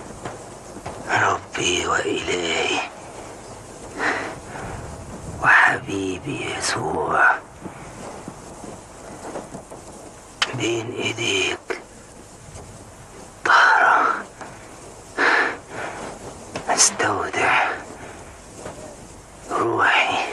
ربي وإلهي وحبيبي يسوع بين ايديك طهرة استودع روحي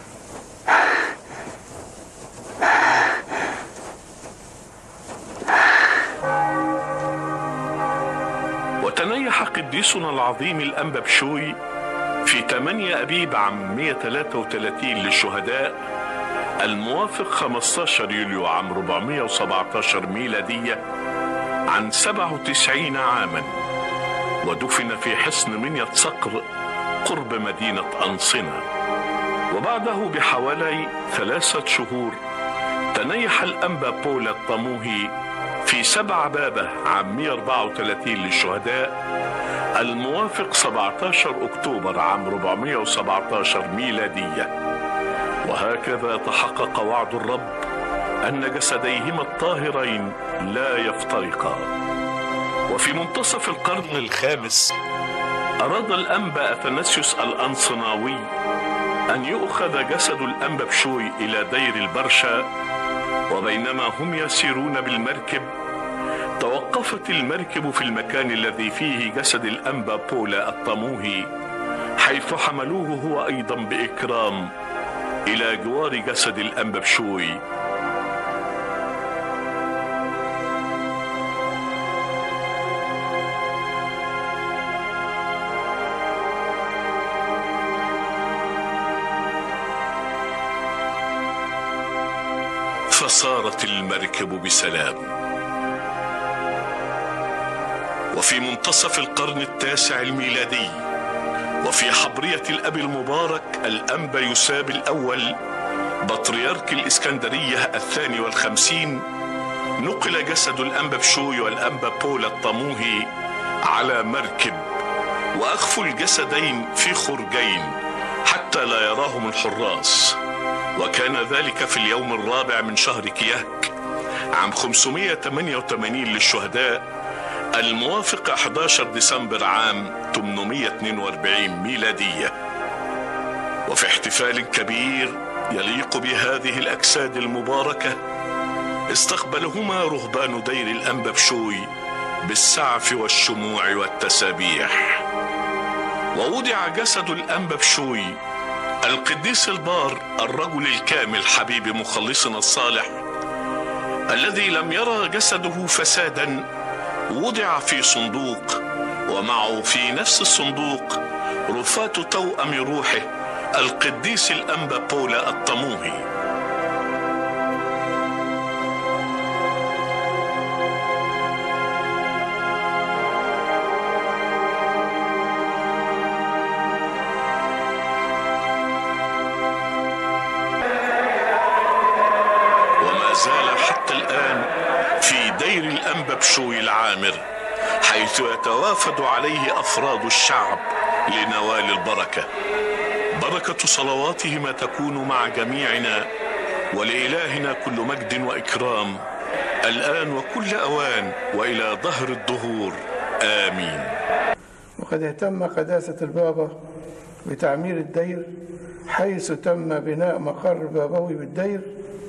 وتنيح قديسنا العظيم الأنبا بشوي في 8 أبيب عام 133 للشهداء الموافق 15 يوليو عام 417 ميلادية عن 97 عاما ودفن في حصن منية صقر قرب مدينة أنصنة وبعده بحوالي ثلاثة شهور تنيح الأنبا بولا الطموهي في سبع بابه عام 134 للشهداء الموافق 17 أكتوبر عام 417 ميلادية وهكذا تحقق وعد الرب أن جسديهما الطاهرين لا يفترقا وفي منتصف القرن الخامس أراد الأنبا أثناسيوس الأنصناوي أن يؤخذ جسد الأنبا بشوي إلى دير البرشا وبينما هم يسيرون بالمركب توقفت المركب في المكان الذي فيه جسد الأنبا بولا الطموهي حيث حملوه هو أيضا بإكرام إلى جوار جسد الأنبا بشوي فصارت المركب بسلام وفي منتصف القرن التاسع الميلادي وفي حبرية الأب المبارك الأنبا يساب الأول بطريرك الإسكندرية الثاني والخمسين نقل جسد الأنبا بشوي والأنبا بولا الطموهي على مركب وأخفوا الجسدين في خرجين حتى لا يراهم الحراس وكان ذلك في اليوم الرابع من شهر كياك عام 588 للشهداء الموافق 11 ديسمبر عام 842 ميلادية وفي احتفال كبير يليق بهذه الأجساد المباركة استقبلهما رهبان دير الأنبا بشوي بالسعف والشموع والتسابيح ووضع جسد الأنبا بشوي القديس البار الرجل الكامل حبيب مخلصنا الصالح الذي لم يرى جسده فسادا وضع في صندوق ومعه في نفس الصندوق رفات توأم روحه القديس الأنبا بولا الطموهي وما زال حتى الآن في دير الأنبا بشوي العامر حيث يتوافد عليه أفراد الشعب لنوال البركة بركة صلواتهما تكون مع جميعنا ولإلهنا كل مجد وإكرام الآن وكل أوان وإلى ظهر الدهور آمين وقد اهتم قداسة البابا بتعمير الدير حيث تم بناء مقر بابوي بالدير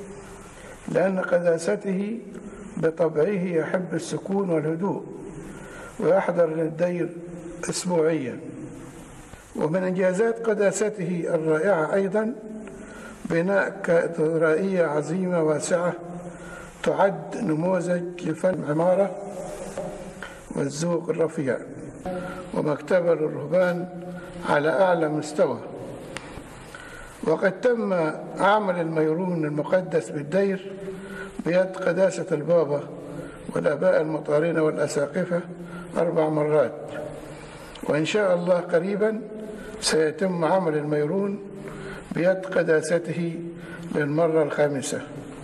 لأن قداسته بطبعه يحب السكون والهدوء ويحضر للدير أسبوعيا ومن إنجازات قداسته الرائعة أيضا بناء كاتدرائية عظيمة واسعة تعد نموذج لفن العمارة والذوق الرفيع ومكتبة للرهبان على أعلى مستوى وقد تم عمل الميرون المقدس بالدير بيد قداسة البابا والآباء المطارين والأساقفة أربع مرات وإن شاء الله قريبا سيتم عمل الميرون بيد قداسته للمرة الخامسة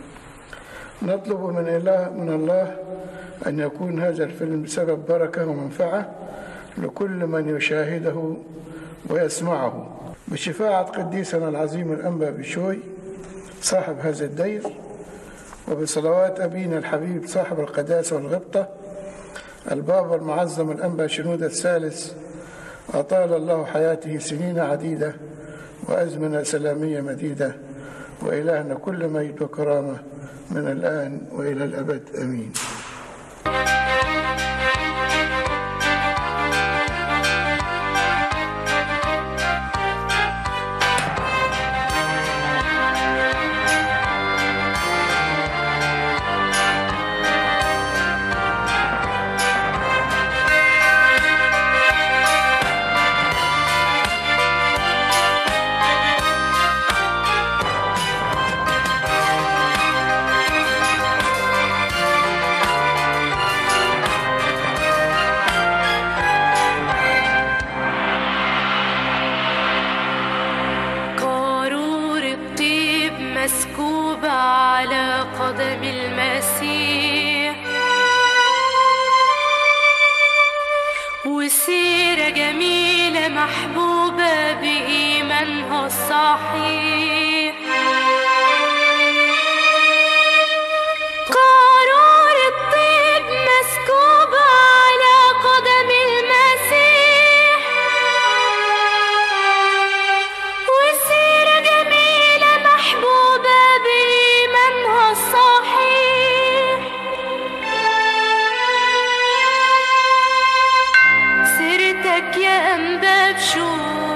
نطلب من الله من الله أن يكون هذا الفيلم سبب بركة ومنفعة لكل من يشاهده ويسمعه بشفاعة قديسنا العظيم الأنبا بشوي صاحب هذا الدير وبصلوات أبينا الحبيب صاحب القداسة والغبطة البابا المعظم الأنبا شنودة الثالث أطال الله حياته سنين عديدة وأزمنة سلامية مديدة وإلهنا كل مجد وكرامة من الآن وإلى الأبد أمين مسكوبة على قدم المسيح وسيرة جميلة محبوبة بإيمانها الصحيح قارور الطيب مسكوبة على قدم المسيح وسيرة جميلة محبوبة بإيمانها الصحيح سيرتك يا أنباب شو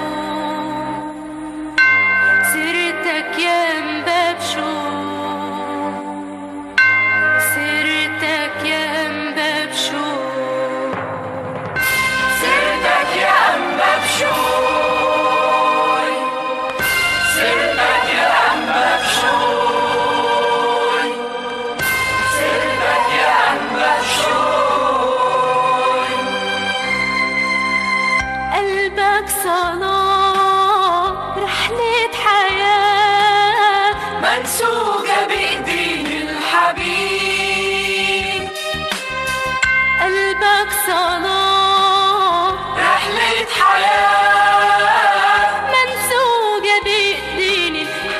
سيرتك يا أنباب شو سيرتك يا أنباب شو سيرتك يا أنباب شو سيرتك يا أنباب شو سيرتك يا أنباب شو قلبك صلاة رحلة حياة منسوجة بإيدين الحبيب قلبك صلاة رحلة حياة منسوجة بإيدين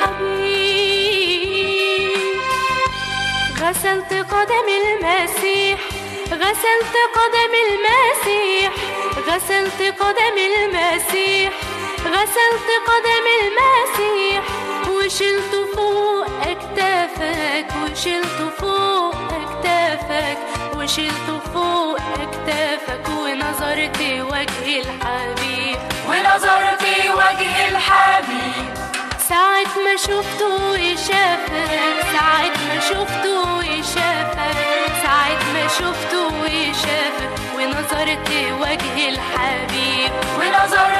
الحبيب غسلت قدم المسيح غسلت قدم المسيح غسلت قدم المسيح غسلت قدم المسيح وشلت فوق اكتافك وشلت فوق اكتافك وشلت فوق اكتافك ونظرت وجه الحبيب ونظرت وجه الحبيب ساعة ما شفته وشافك ساعة ما شفته وشافك ساعة ما شفته وشافك ونظرت وجه الحبيب ونظرت